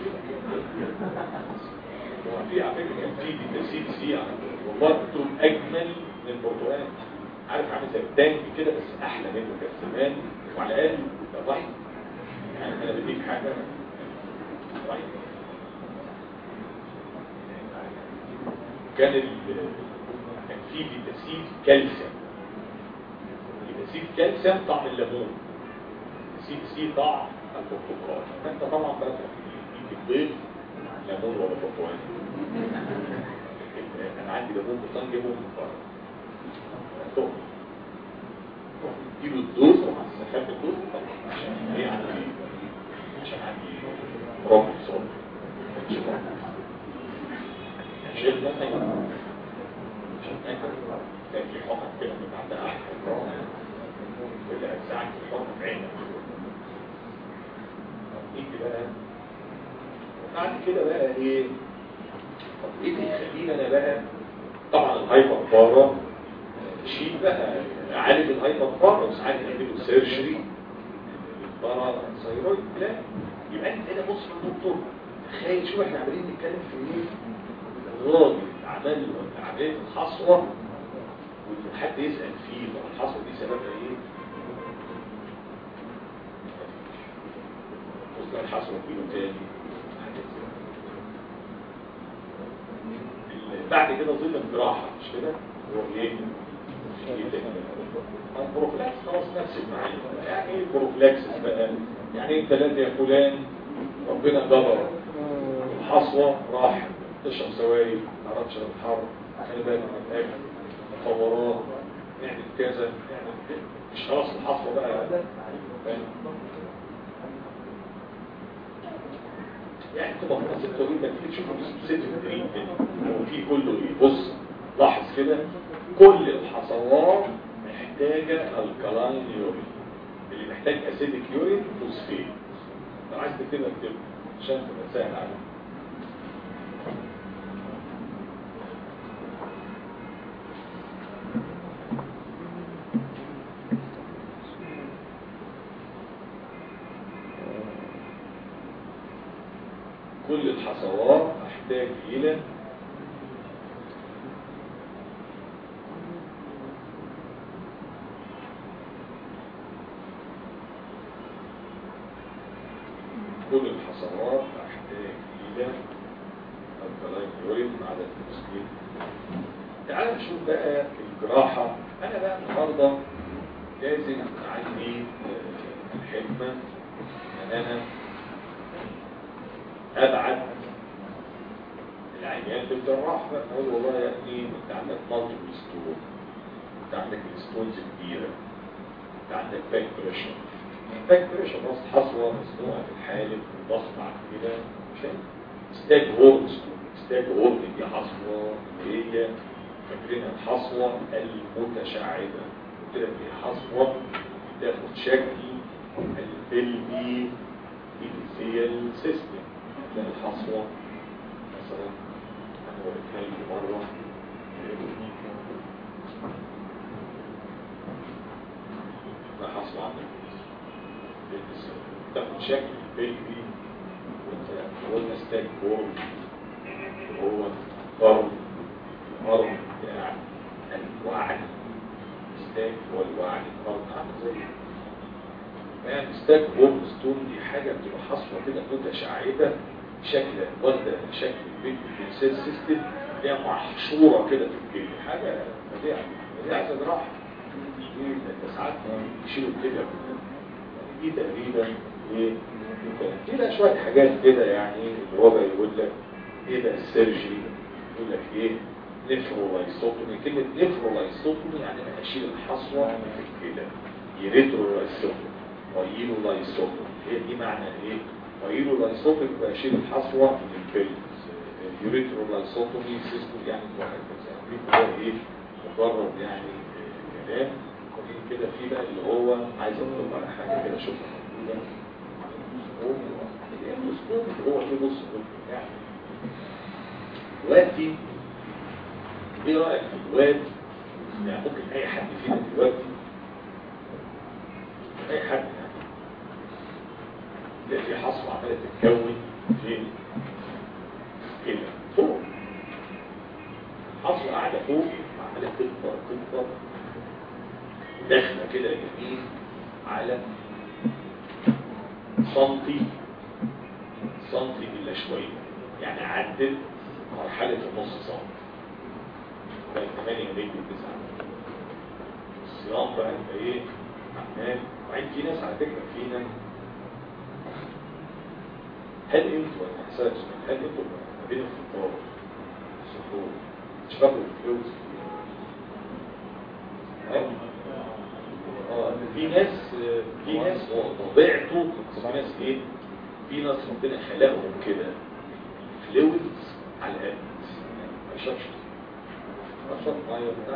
وفي على فكرة كان في تسيب سي والله قلت أجمل من البرتقال عارف عامل زي التانك كده بس أحلى منه كان زمان وعلى الأقل يبقى ضعيف يعني أنا بديك حاجة ضعيف كان ال كان في فيتاسيد كالسيوم فيتاسيد كالسيوم طعم الليمون سي سي طعم البرتقال فانت طبعا بقى تجيب الضيف ليمون ولا برتقال انا عندي ليمون برتقال جيبه من بره تقوم تجيب الدوز ومع السخاف الدوز عشان ايه عندي عشان عندي رب صوت شيل ده ايوه عشان اكل كان في حقن كده من عند احد كل اجزاء في الحقن في عينك ايه بقى بعد كده بقى ايه طب ايه اللي يخلينا انا بقى طبعا الهايبر بارا شيل بقى عالج الهايبر بارا وساعات نعمله سيرجري بارا ثايرويد لا يبقى انت هنا بص للدكتور تخيل شوف احنا عمالين نتكلم في ايه الراجل عمل له عمليه الحصوه وحد يسال فيه طب الحصوه دي سببها ايه كان حصل كيلو تاني بعد كده ظل الجراحة مش كده هو ايه إيه تاني؟ البروفلاكس خلاص نفس المعنى يعني ايه البروفلاكس بقى يعني انت لا يا فلان ربنا جبر الحصوة راح تشرب سوائل ما عرفش الحر خلي بالك من الاكل مخابرات نعمل كذا نعمل كذا مش خلاص الحصوة بقى فاهم؟ يعني تبقى خلاص الطبيب لما تيجي تشوفه ست دريم هو في كله ايه بص لاحظ كده كل الحصوات محتاجة الكلاين يورين اللي محتاج اسيدك يورين فوسفين لو عايز تكتبها اكتبها عشان تبقى سهل عليك كل الحصوات تحتاج إلى كل الحصوات تحتاج إلى الكلاين يورين عدد المسكين تعال نشوف بقى الجراحة أنا بقى النهاردة لازم عندي آه، الحكمة أن أنا ابعد العيان بالجراح بقى نقول والله يا ابني انت عندك مالتيبل ستون انت عندك الستونز كبيره انت عندك باك بريشر باك بريشر راس حصوه مصنوعه في الحالب وضغط على كده مش ستاج هورن ستون ستاج هورن دي حصوه اللي هي فاكرينها الحصوه المتشعبه قلت لك دي حصوه بتاخد شكل البلبي الفيزيال سيستم تلاقي الحصوة مثلا أنا وريتها لكم مرة ده حصوة عندك تاخد شكل بيبي وانت قلنا ستاك بورد وهو فرد الأرض بتاع الوعي ستاك هو الوعي الأرض عامل زي يعني ستاك بورد ستون دي حاجة بتبقى حصوة كده متشعبة شكل واخدة شكل البيت الجنسية سيستم هي محشورة كده في الجلد حاجة بديعة بديعة جراحة دي انت ساعات يشيلوا كده دي تقريبا ايه دي بقى شوية حاجات كده يعني اللي هو بقى يقول لك ايه بقى السيرجي يقول لك ايه نفرولايسوتومي كلمة نفرولايسوتومي يعني انا اشيل الحصوة في الكلى يريترولايسوتومي ويلو لايسوتومي هي دي معنى ايه ويلو لايسوتومي بشيل الحصوة من الكلى يوريترو لايسوتومي سيستم يعني وهكذا هو ايه مجرد يعني كلام وفي كده في بقى اللي هو عايز اطلب على حاجه كده شوفها موجوده هو في بص يعني دلوقتي ايه رايك في الواد يعني ممكن اي حد فينا دلوقتي اي حد يعني تلاقي في حصوه عماله تتكون فين كده فوق حصوه قاعده فوق عماله تكبر تكبر داخله كده يمين على سنتي سنتي الا شويه يعني عدت مرحله النص سنتي بقت 8 مللي 9 الصيام بقى انت ايه عمال وبعدين في ناس على فكره فينا هل انتوا انا هسألك سؤال هل انتوا ما بين الفطار والسحور تشربوا الفلوس اه في ناس في ناس طبيعته في ناس ايه في ناس ربنا خلقهم كده فلويدز على القد ما يشربش اشرب ميه بتاع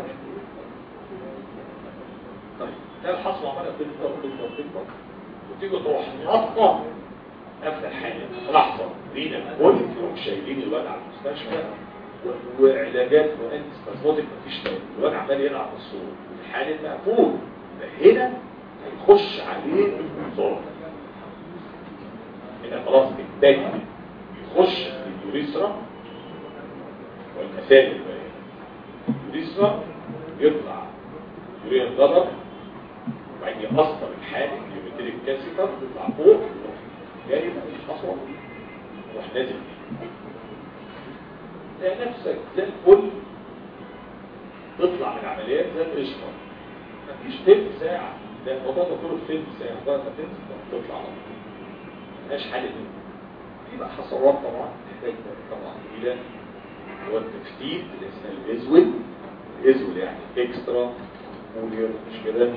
طيب ده الحصوه عماله تكبر تكبر تكبر وتيجي تروح نطه قفل الحاله لحظه لينا الكل يروح شايلين الواد على المستشفى وعلاجات وانت ستاسموتك مفيش تاني الواد عمال يلعب الصوت الحالة مقفول فهنا هيخش عليه الظلم هنا خلاص الدم يخش في اليوريثرا والمثال اليوريثرا يطلع يوريا الغضب وبعدين يأثر الحالة اليوريتريك كاسيتر يطلع فوق جاي مفيش حصوة روح نازل فيه تلاقي نفسك زي الفل تطلع من العمليات زي القشطة مفيش تلت ساعة ده الموضوع ده كله في تلت ساعة بقى ما تنزل تطلع على طول ملهاش حل منه في بقى حصوات طبعا تحتاج طبعا إلى هو التفتيت اللي اسمها الازول الازول يعني اكسترا مولير مش كده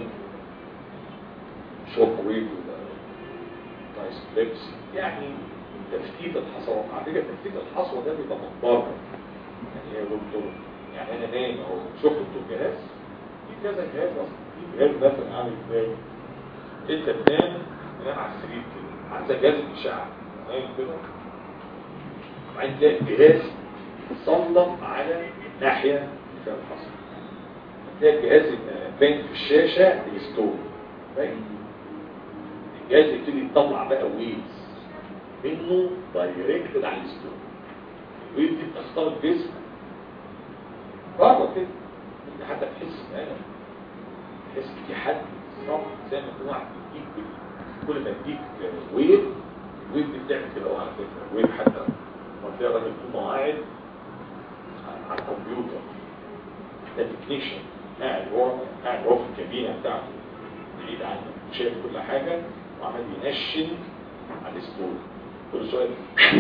شوك ويف نايس فليبس يعني تفتيت الحصوات على فكره تفتيت الحصوه ده بيبقى مضطر يعني يا دكتور يعني انا نايم او شفت الجهاز في كذا جهاز اصلا في جهاز مثلا عامل ازاي انت بتنام تنام على السرير كده عندك جهاز الاشعه نايم كده وبعدين تلاقي الجهاز سلط على الناحيه اللي فيها الحصوه تلاقي الجهاز يبقى باين في الشاشه الستور باين الجهاز يبتدي يطلع بقى ويفز منه دايركتد على الستور الويف دي بتختار الجسم بره كده انت حتى تحس بألم تحس ان في حد صعب زي ما يكون واحد بيديك كل ما يديك ويف الويف دي بتعمل كده على فكره ويف حتى ما تلاقي راجل يكون قاعد على الكمبيوتر ده تكنيشن قاعد هو قاعد هو في الكابينه بتاعته بعيد عنك شايف كل حاجه وعمال ينشن على الستور كل شويه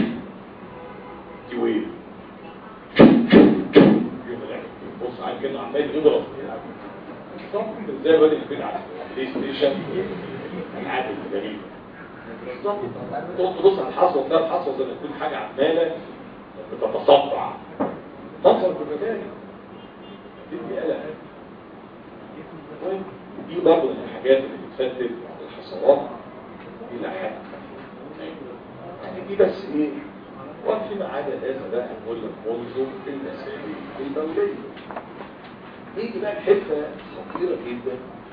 دي ويف بص عاد كده عمال يضرب بالظبط ازاي الواد اللي بيلعب على البلاي ستيشن العاب الغريبه بالظبط تقعد تبص على الحصوه تلاقي الحصوه زي ما تكون حاجه عماله بتتصدع منظر بالرجال دي قلق دي برضه من الحاجات اللي بتفتت الحصوات الى حد يعني دي بس ايه وفيما عدا هذا بقى نقول لك منظر المسائل الدولية نيجي بقى الحته خطيرة جدا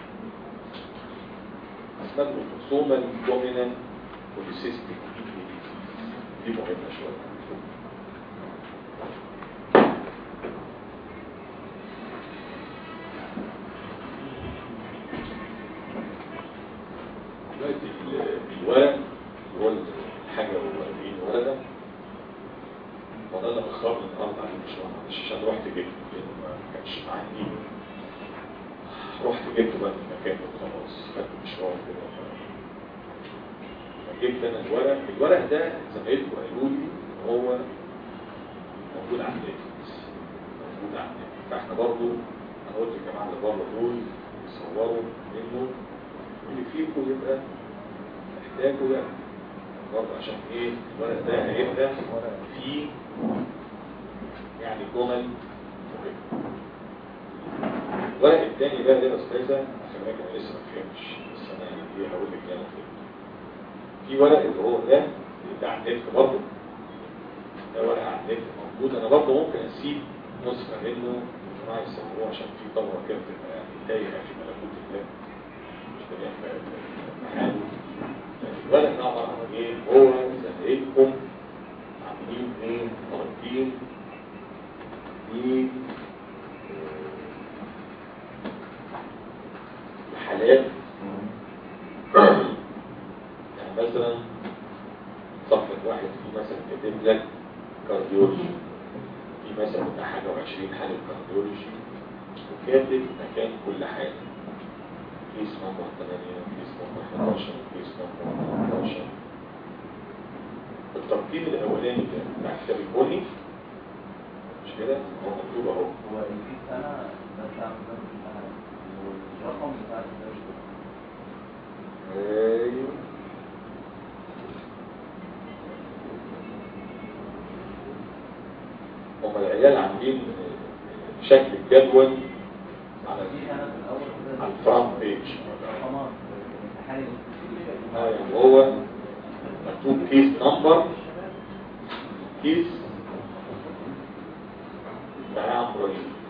اسمها الخصومة الدومينانت بوليسيستيك دي مهمة شوية دلوقتي الورق هو الحاجة والأربعين ورقة وأنا بخار النهارده على المشروع معلش عشان رحت جبته لأنه ما كانش عندي رحت جبته بقى من مكان وخلاص خدت مشوار كده فجبت أنا الورق الورق ده زمايلكم قالوا لي إن هو موجود على النت موجود على النت فاحنا برضو أنا قلت للجماعة اللي بره دول يصوروا منه واللي فيكم يبقى محتاجه يعني برضه عشان ايه الورق ده هيبقى فيه يعني جمل مهمة الورق الثاني بقى ده يا استاذه عشان انا لسه ما فهمتش بس انا يعني ايه هقول لك انا فهمت في ورق اللي هو ده اللي بتاع النت برضه ده ورق على النت موجود انا برضه ممكن اسيب نسخه منه الجماعه يصوروه عشان في طبقه كده بتبقى يعني تايهه في ملكوت الله مش بنعمل محل الولد ده عبارة عن ايه؟ هو زهقكم عاملين ايه؟ طالبين في حالات يعني مثلا صفحة واحد في مثلا كاتب لك كارديولوجي في مثلا بتاع حاجة وعشرين حالة كارديولوجي وكاتب مكان كل حاجة كيس نمبر 8 كيس نمبر 11 كيس نمبر 13 الترتيب الاولاني ده بتاع كتاب البني مش كده هو مكتوب اهو
هو الكيس انا بس عم بس والرقم بتاع الكتاب
ايوه هم العيال عاملين شكل الجدول على
في انا في الاول كده
على الفرونت بيج
رقمات الامتحان
ايوه هو مكتوب كيس نمبر كيس بتاع عمرو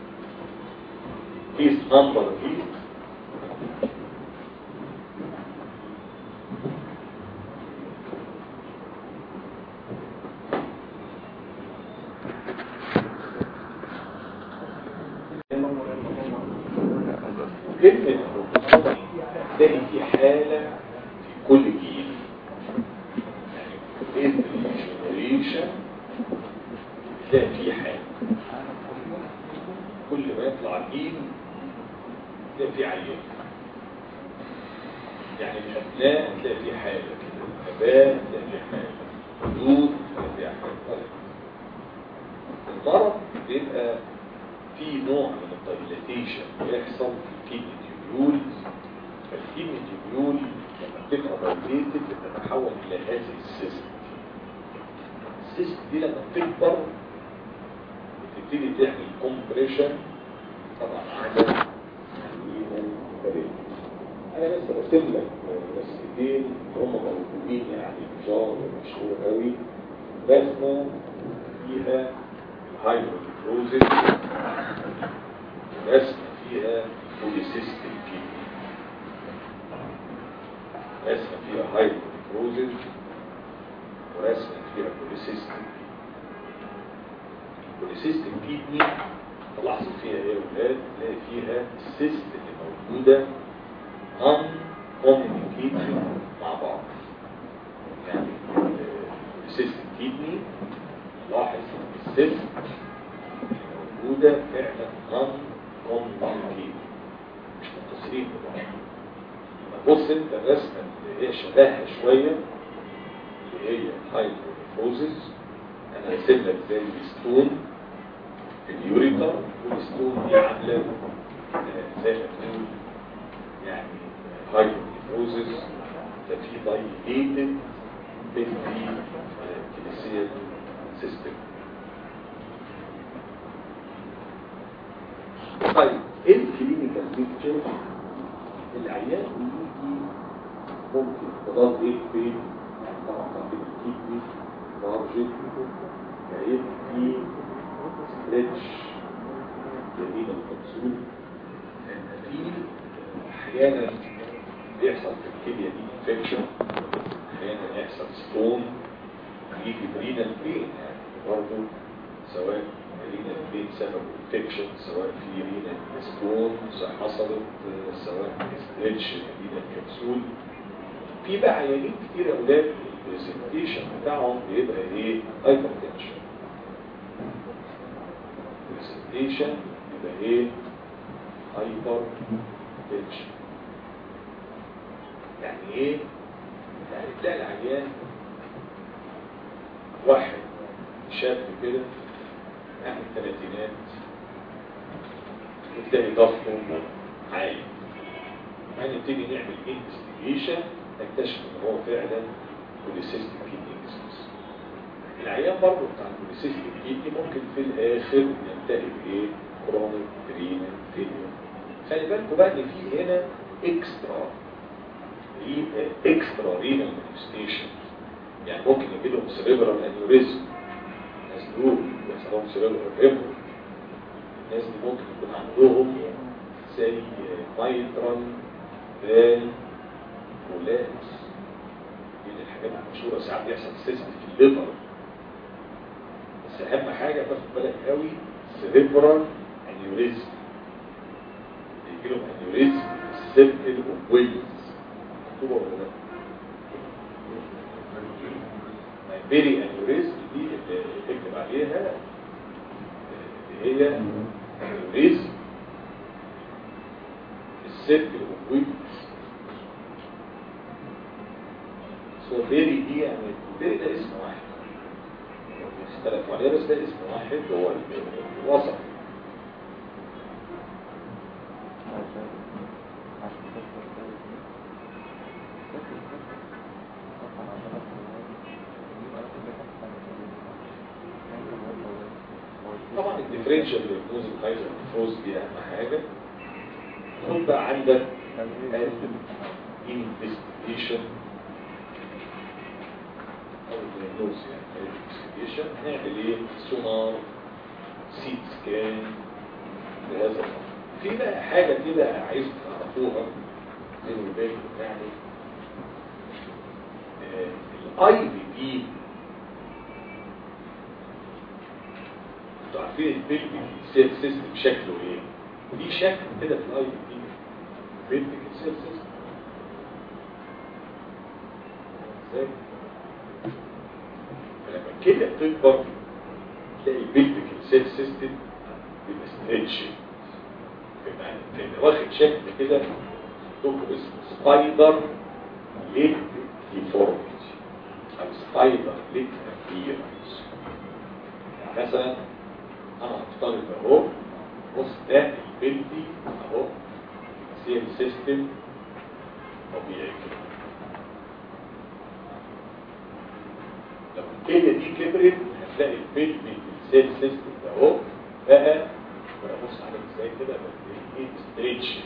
كيس نمبر كيس كلمة تلاقي في حالة في كل جيل every generation تلاقي فيه حاجة كل ما يطلع جيل تلاقي فيه عيان يعني الأبناء تلاقي فيه حاجة كده الآباء تلاقي فيه حاجة الحدود تلاقي فيها حاجة المرض بيبقى في نوع من الدايلاتيشن بيحصل في الكيدني تيبيول فالكيدني تيبيول لما بتبقى دايليتد بتتحول إلى هذه السيست السيست دي لما بتكبر بتبتدي تعمل كومبريشن طبعا على انا بس برسم لك رسمتين هم موجودين يعني جار مشهور قوي رسمه فيها هايدروكلوزيس رسمه فيها بوليسيستم كيدني رسمه فيها هايدروكلوزيس ورسمه فيها بوليسيستم بوليسيستم كيدني تلاحظوا فيها ايه يا ولاد تلاقي فيها السيست اللي موجوده ان كوميونيكيتد مع بعض يعني السيست كيدني لاحظ ان السيست موجوده فعلا ان كوميونيكيتد مش متصلين ببعض بص انت الرسمه اللي هي شبهها شويه اللي هي هايدروفوزز انا هسيب لك زي الستون في اليوريكا والستون دي عامله آه، زي ما تقول يعني هايدروفوزز ففي دايليتد بنتي كليسيال سيستم طيب ايه الكلينيكال بيكتشر العيان بيجي ممكن تضاد ايه بين يعني طبعا تعطيك الكيدني مارجن جايب في ستريتش جميل الكبسول في احيانا بيحصل في الكليه دي انفكشن احيانا يحصل ستون يجي برينال بين يعني برضه سواء رينال بين سبب انفكشن سواء في رينال ستون حصلت سواء ستريتش رينال كبسول في بقى عيانين كتير اولاد البرزنتيشن بتاعهم بيبقى ايه هايبر تنشن البرزنتيشن يبقى ايه هايبر تنشن يعني ايه يعني تلاقي العيان واحد شاب كده يعني الثلاثينات وتلاقي ضغطه عالي يعني نبتدي نعمل انفستيجيشن نكتشف ان هو فعلا بوليسيستيك كيدني ديزيز العيان برضه بتاع البوليسيستيك كيدني ممكن في الاخر ينتهي بايه كرونيك رينال فيلير خلي بالكم بقى ان في هنا اكسترا اكسترا رينال مانيفستيشن يعني ممكن يجي لهم سيريبرال انيوريزم الناس دول بيحصل لهم سيريبرال هيموريج الناس دي ممكن يكون عندهم زي مايترال فال كولابس دي من الحاجات المشهوره ساعات بيحصل سيست في الليفر بس اهم حاجه تاخد بالك قوي سيريبرال انيوريزم يجي لهم انيوريزم السيركل اوف ويلز مكتوبه ولا لا؟ بيري انيوريزم دي اللي تكتب عليها اللي هي انيوريزم السيركل اوف ويلز سو بيري دي يعني بيري ده اسم واحد اختلفوا عليه بس ده اسم واحد هو الوسط طبعا الديفرنشال دياجنوز الهايزر فروز دي اهم حاجه خد بقى عندك انفستيجيشن او دياجنوز يعني انفستيجيشن هنعمل ايه سونار سيت سكان بهذا الامر في بقى حاجه كده عايز تعرفوها بيني وبينكم يعني الاي بي بي انتوا عارفين البيلفيك سيل سيستم شكله ايه ودي شكل كده في الاي بي بي بيلفيك سيل سيستم ازاي الكلى بتكبر تلاقي البيلفيك سيل سيستم بيبقى ستريتش يبقى يبقى واخد شكل كده دكتور اسمه سبايدر ليج ديفورميتي او سبايدر ليج ابيرنس يعني مثلا انا هفترض اهو بص ده البلدي اهو سيل سيستم طبيعي كده لو الكليه دي كبرت هتلاقي البلدي السيل سيستم ده اهو بقى بقى بص عليه ازاي كده بقى ايه ستريتش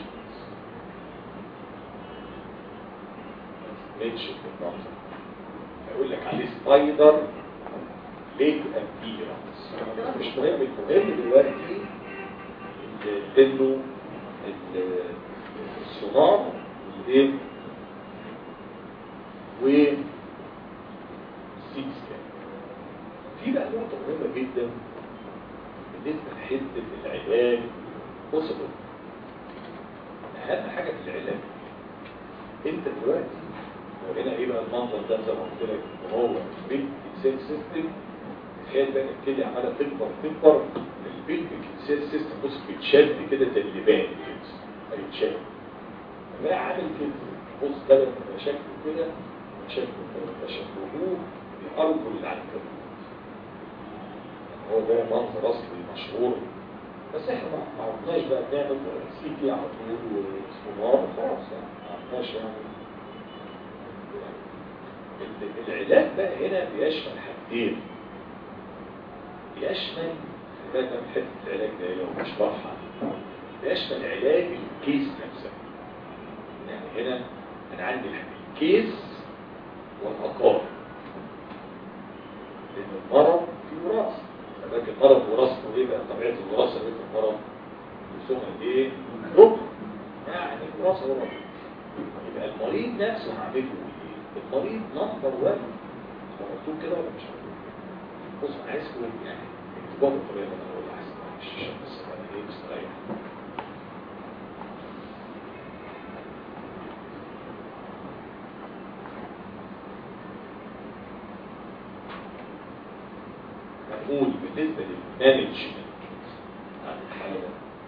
ستريتش في المنظر هيقول لك عليه سبايدر ليك ابيرنس مش مهم المهم دلوقتي انه الصناعة والايه و السيكس كان في بقى نقطة مهمة جدا بالنسبة لحتة العلاج بص يا دكتور، أهم حاجة في العلاج أنت دلوقتي لو هنا إيه بقى المنظر ده زي ما قلت لك إن هو بيلد سيل سيستم تخيل بقى كده عمالة تكبر تكبر البيلد سيل سيستم بص بيتشد كده زي اللبان كده هيتشد ما عامل كده بص ده لما شكله كده شكله كده شكله بأرجل العنكبوت هو ده منظر اصلي مشهور بس احنا ما ما عرفناش بقى نعمل سي تي على طول وسونار وخلاص يعني ما عرفناش يعني ال- العلاج بقى هنا بيشمل حاجتين بيشمل خلي بالك من حته العلاج ده لو مش واضحه بيشمل علاج الكيس نفسها يعني هنا انا عندي الكيس والعقار لان المرض فيه وراثه لكن المرض وراثته ايه بقى طبيعه الوراثه ايه في المرض يسمى ايه نقل يعني وراثه وراثه يبقى المريض نفسه هعمله ايه المريض نمبر 1 هو مكتوب كده ولا مش مكتوب بص انا عايز تقول يعني اكتبوها بالطريقه اللي انا بقولها احسن مش عشان بس انا ايه مستريح نقول بالنسبة للمانجمنت عن الحالة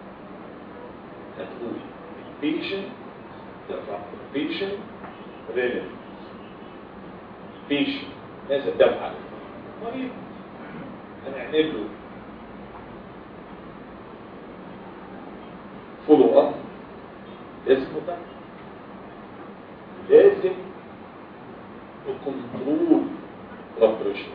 هتقول البيشنت دفع البيشنت ريليف البيشنت ماذا دفع مريض هنعمل له فولو اب لازم متابعة لازم الكنترول بلاد بريشر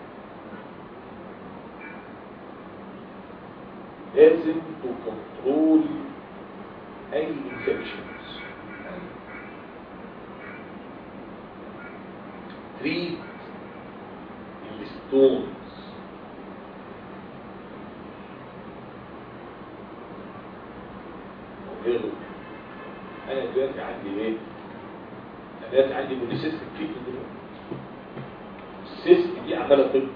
لازم تكنترول اي انفكشنز تريد الستونز وغيره انا دلوقتي عندي ايه انا دلوقتي عندي بوليسيستم كيك دلوقتي السيستم دي عماله تكبر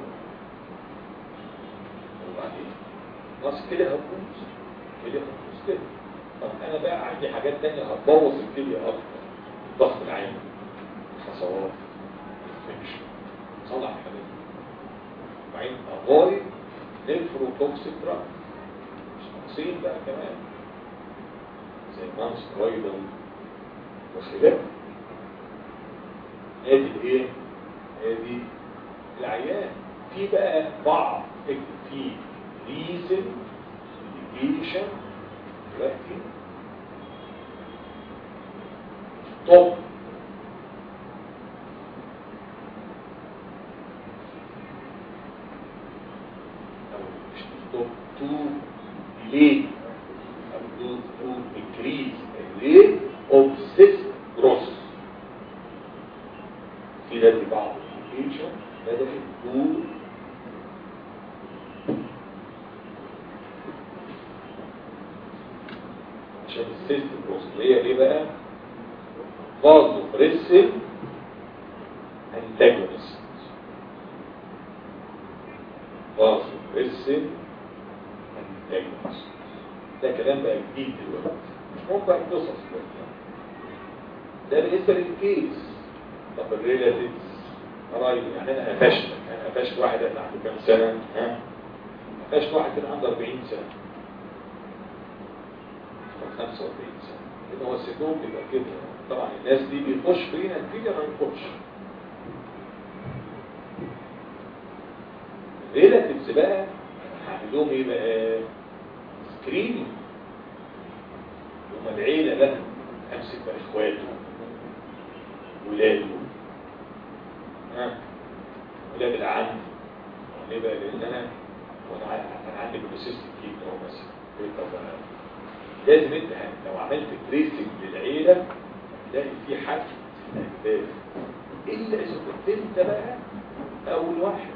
وبعدين خلاص كده هتبوظ كده هتبوظ كده طب انا بقى عندي حاجات تانية هتبوظ الكلية اكتر ضغط العين حصوات انفكشن صلح الحاجات دي وبعدين افايد نيفروتوكسيك دراج مش ناقصين بقى كمان زي مانسترويدال وخلافه ادي الايه؟ ادي العيان في بقى بعض اكتب فيه reason indication دلوقتي stop أو مش stop to delay أو to, to decrease the rate of cyst growth في ده في بعض indication بدأت to عشان السيستم الوصلية ايه بقى فازو بريسل انتاجونست فازو بريسل انتاجونست ده كلام بقى جديد دلوقتي مش مهم بقى القصص دلوقتي ده بالنسبة للكيس طب الريلاتيفز قرايب يعني انا قفشتك انا قفشت واحد احنا عنده كام سنة ها قفشت واحد كده عنده 40 سنة أو 45 سنة لأن هو سنهم بيبقى كده طبعا الناس دي بيخش فينا نتيجة ما يخش ريلاتيفز بقى هعمل لهم ايه بقى سكريننج هم العيلة بقى امسك بقى اخواته ولاده ها ولاد العم ليه بقى لان انا وانا عارف انا عندي بروسيس كتير اهو مثلا إيه طب أنا- لازم انت لو عملت تريسنج للعيله تلاقي في حد اجداد الا اذا كنت انت بقى اول واحد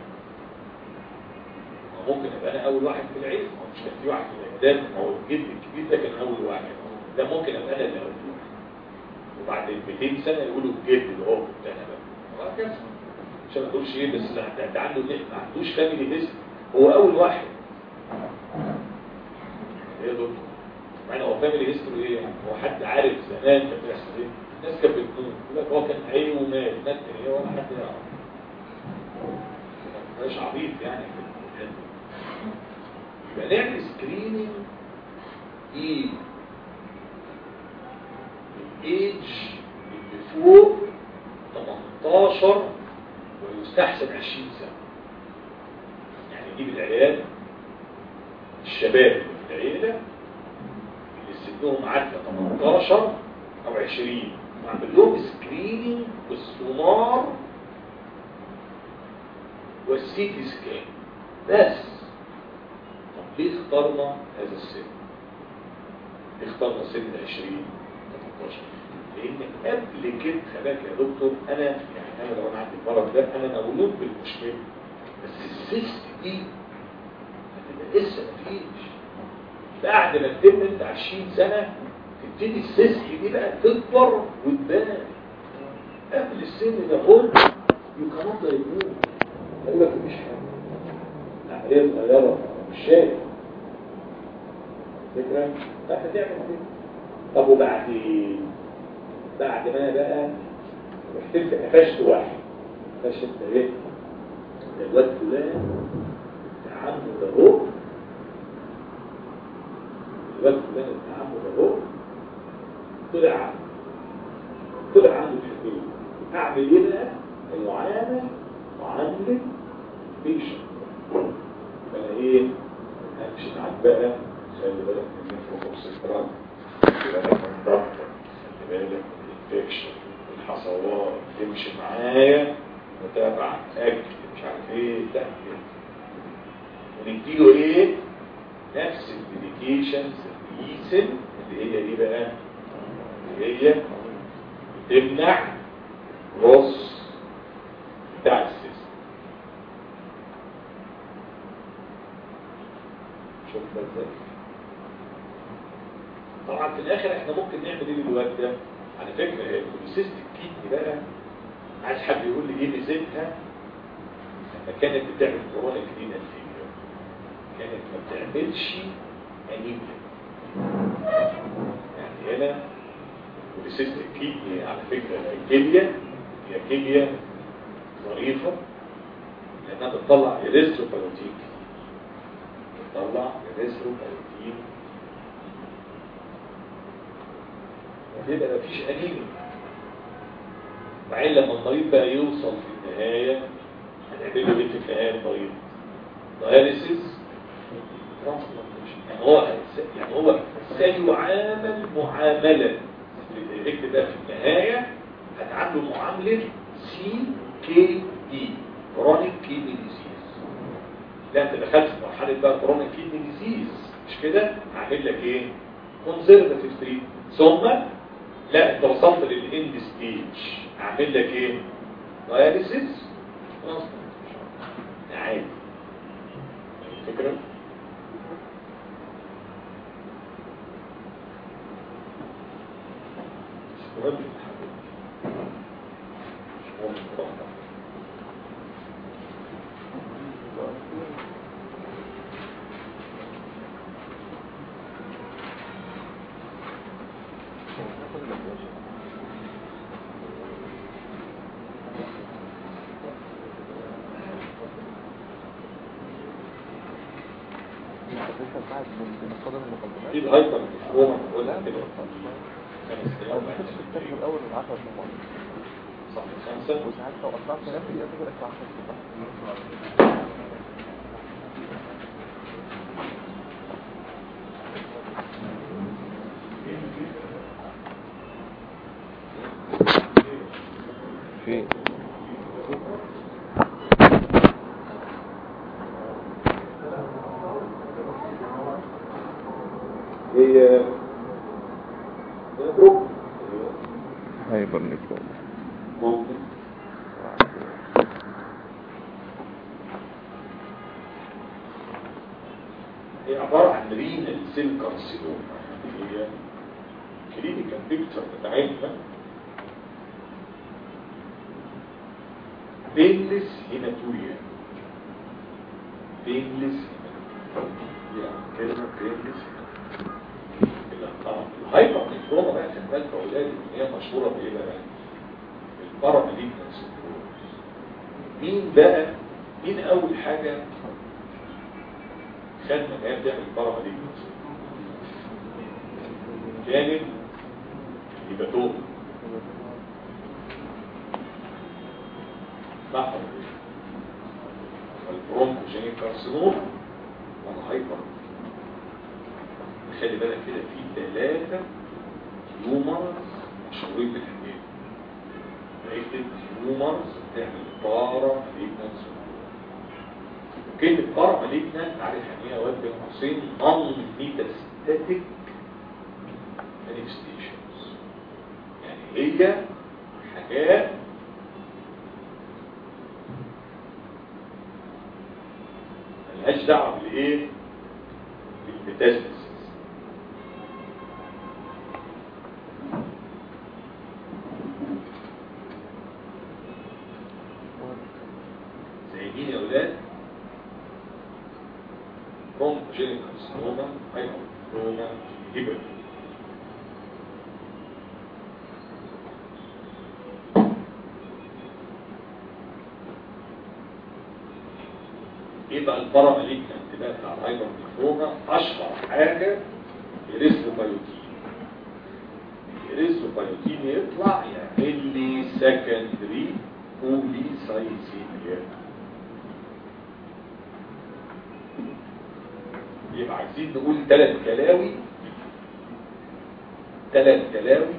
ما ممكن ابقى انا اول واحد في العيله ما هو مش كان في واحد في الاجداد ما هو الجد الكبير ده كان اول واحد ده ممكن ابقى انا اللي اول واحد وبعد 200 سنه يقولوا الجد اللي هو بتاعنا بقى وهكذا عشان ما تقولش ايه بس لا ده- ده عنده ما عندوش فاميلي هيستوري هو اول واحد ايه يا دكتور مع ان هو فاميلي هيستوري ايه يعني هو حد عارف زمان كان بيحصل ايه الناس كانت بتموت يقول لك هو كان عينه ومات مات من ايه ولا حد يعرف مش عبيط يعني في الحته يبقى نعمل سكريننج ايه الايدج اللي فوق 18 ويستحسن 20 سنة يعني نجيب العيال الشباب اللي في العيلة اللي سنهم عدى 18 او 20 وعمل لهم سكريننج بالسونار والسيتي سكان بس طب ليه اخترنا هذا السن؟ ليه اخترنا سن 20 18 لان قبل كده خلاك يا دكتور انا يعني انا لو انا عندي المرض ده انا مولود بالمشكله بس السيست دي هتبقى لسه مفيش بعد ما تتم انت 20 سنه تبتدي السيست دي بقى تكبر وتبان قبل السن ده خد يقرب ده يموت يقول لك مفيش حاجه عمليه صغيره مش شايف فكره فانت تعمل كده طب وبعدين بعد ما انا بقى رحت انت قفشت واحد قفشت انت ايه ده الواد فلان بتاع عمه ده هو الواد فلان بتاع عمه ده هو طلع عمه طلع عنده الحدود اعمل ايه بقى المعامل معامله بيشن فانا ايه همشي معاك بقى خلي بالك من الفوكس الكرام خلي بالك من الضغط خلي بالك من الانفكشن الحصوات تمشي معايا متابعة اكل مش عارف ايه تأكل ونديله ايه نفس الميديكيشنز الإيسن اللي هي دي بقى اللي هي تمنع رص بتاع السيستم شوف ده ازاي طبعا في الاخر احنا ممكن نعمل ايه للواد ده على فكره هي البوليسيست الكيدني بقى عايز حد يقول لي ايه ميزتها لما كانت بتعمل كرونيك رينال فيلير كانت ما بتعملش انيميا يعني هنا البوليسيست الكيدني على فكره الكليه هي كليه ظريفه لانها بتطلع اريثروبيوتين بتطلع اريثروبيوتين وكده مفيش انيميا بعدين لما المريض بقى يوصل في النهاية هنعمل له ايه في النهاية المريض داياليسيس يعني هو يعني هو سيعامل معاملة اكتب بقى في النهاية هتعامله معاملة سي كي دي كرونيك كيدني ديزيز لا انت دخلت في مرحلة بقى كرونيك كيدني ديزيز مش كده هعمل لك ايه كونسرفاتيف تريت ثم لا انت وصلت للاند ستيج اعمل لك ايه داياليسيس خلاص عادي الفكره مش مهم مش مهم براحتك.
مركز بعد من صدر المقدمات
دي الهايبر نفروما
لا
قلنا
ما
كده
بيحصلش.
خمس
أو
دقايق
بتخش في الترم الأول من 10 سنوات
صح خمسة
وساعات لو قطعت نفسي يبقى تجي لك 10 سنوات في
هي جروب
هايبر نيكروم
ممكن هي عبارة عن رينال سيل كارسينوما هي كلينيكال بيكتشر بتاعتنا بينلس هيماتوريا بينلس هيماتوريا كلمة بينلس الهايبر نيكروما بقى خد بالك يا اولاد ان هي مشهوره بايه بقى؟ الباراماليجنس مين بقى مين اول حاجه خدنا ان هي بتعمل باراماليجنس كانت هيباتوما صح البرونكوجينيك كارسينوما والهايبر خلي بالك كده في ثلاثة هيومرز مشهورين بالحكاية اكتب هيومرز بتعمل بارا ماليجنانس كلمة بارا ماليجنانس عارف يعني ايه يا واد بن حسين نون ميتاستاتيك مانيفستيشنز يعني هي حاجات ملهاش دعوة بالايه؟ بالميتاستاسيس زي مين يا ولاد برونكوجينيك كارسينوما هايبركروما هيبر ايه بقى الباراماليكنت بقى بتاع الهايبركروما اشهر حاجه الريثروبايوتين الريثروبايوتين يطلع يعمل لي سكندري بوليسايسيميا يبقى عايزين نقول ثلاث كلاوي ثلاث كلاوي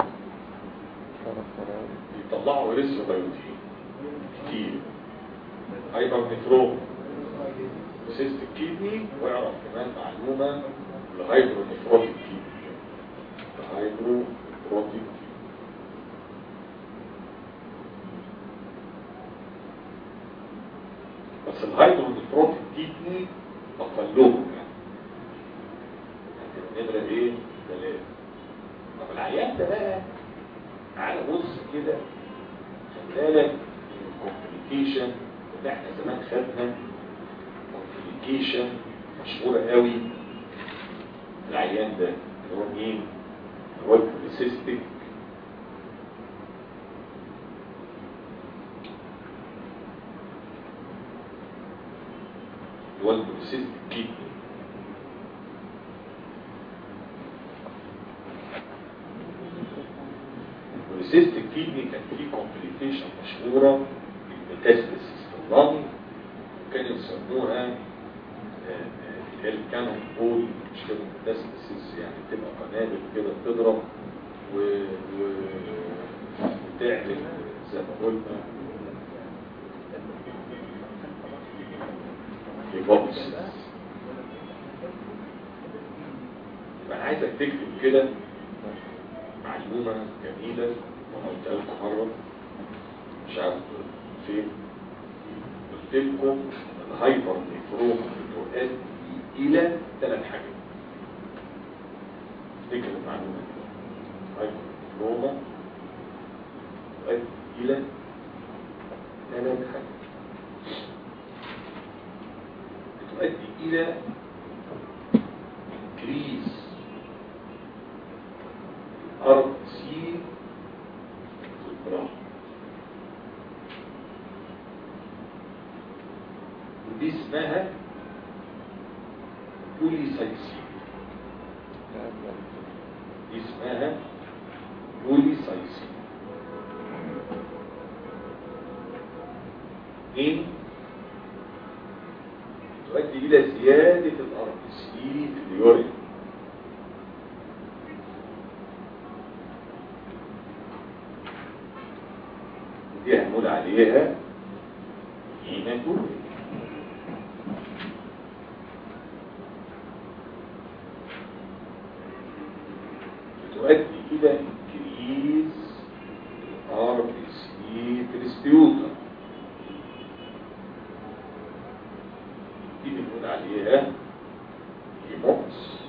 يطلعوا ريثروبايوتين كتير هايبر نفروم سيست الكيدني ويعرف كمان معلومة الهايبرو نفروتيك كيدني الهايبرو نفروتيك بس الهايبرو نفروتيك كيدني أقلهم يعني النمرة ايه؟ ثلاثة طب العيان ده بقى تعالى بص كده خد بالك الكومبليكيشن اللي احنا زمان خدنا كومبليكيشن مشهورة قوي العيان ده اللي هو مين؟ اللي هو البوليسيستيك اللي هو البوليسيستيك كيدني البوليسيستيك كيدني كان فيه كومبليكيشن مشهورة الميتاستاسيس في الرمل كانوا يسموها آه، آه، الكانون بول مش كده ميتاستاسيس يعني بتبقى قنابل كده بتضرب و... و... وتعمل زي ما قلنا هيبوكسيس يبقى انا عايزك تكتب كده معلومة جميلة وانا قلتها لكم مرة مش عارف فين قلت لكم الهايبر نيفروما بتؤدي الى ثلاث حاجات افتكر المعلومة دي هايبر نيفروما تؤدي الى ثلاث حاجات بتؤدي الى increase ارض سي في البراح ودي اسمها بوليسايسين دي اسمها بوليسايسين اثنين تؤدي الى زيادة الار بي سي في اليورين دي هنقول عليها هيماتوريا بتؤدي الى انكريز الار بي سي تريسبيوتر دي بنقول عليها هيموكس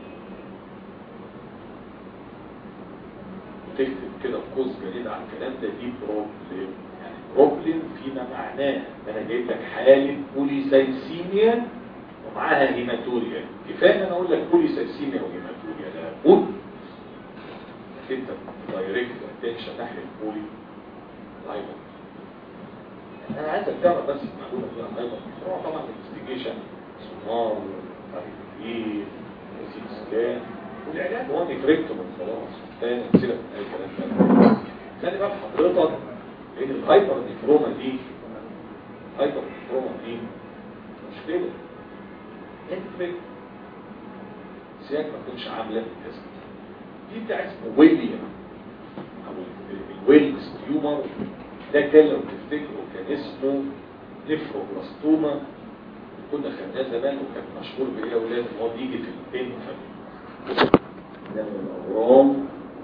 وتكتب كده قوس جديد على الكلام ده دي بروبلم يعني بروبلم فيما معناه ان انا جايب لك حاله بوليسايسيميا ومعاها هيماتوريا كفايه ان انا اقول لك بوليسايسيميا وهيماتوريا لابد انك انت دايركت اتنشن ناحيه البولي لايبر انا عايزك تعرف بس المعلومه دي عن لايبر هو طبعا الانفستيجيشن سونار ايه سي سكان والعلاج هو نفركتوم خلاص تاني سيبك من اي كلام ده خلي بقى حضرتك لان الهايبر نفروما دي هايبر نفروما دي مشكله انفكت سياك ما تكونش عامله الاسم دي بتاع اسمه ويليام او الويلز تيومر ده كان لو تفتكروا كان اسمه نفروبلاستوما كنا خدناه زمان وكان مشهور بايه يا اولاد ان هو بيجي في الانفم ده من الاورام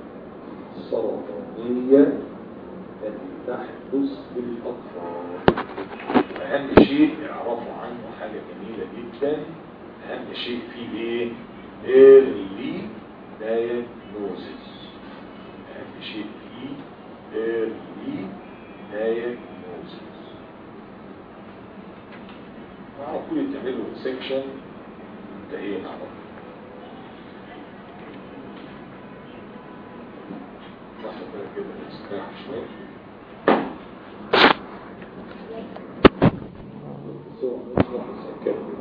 السرطانيه التي تحدث بالاطفال اهم شيء يعرفوا عنه حاجه جميله جدا اهم شيء فيه ايه early diagnosis اهم شيء فيه early diagnosis على طول تعملوا سيكشن انتهينا على طول لحظة كده كده نستريح شوية So, let's go.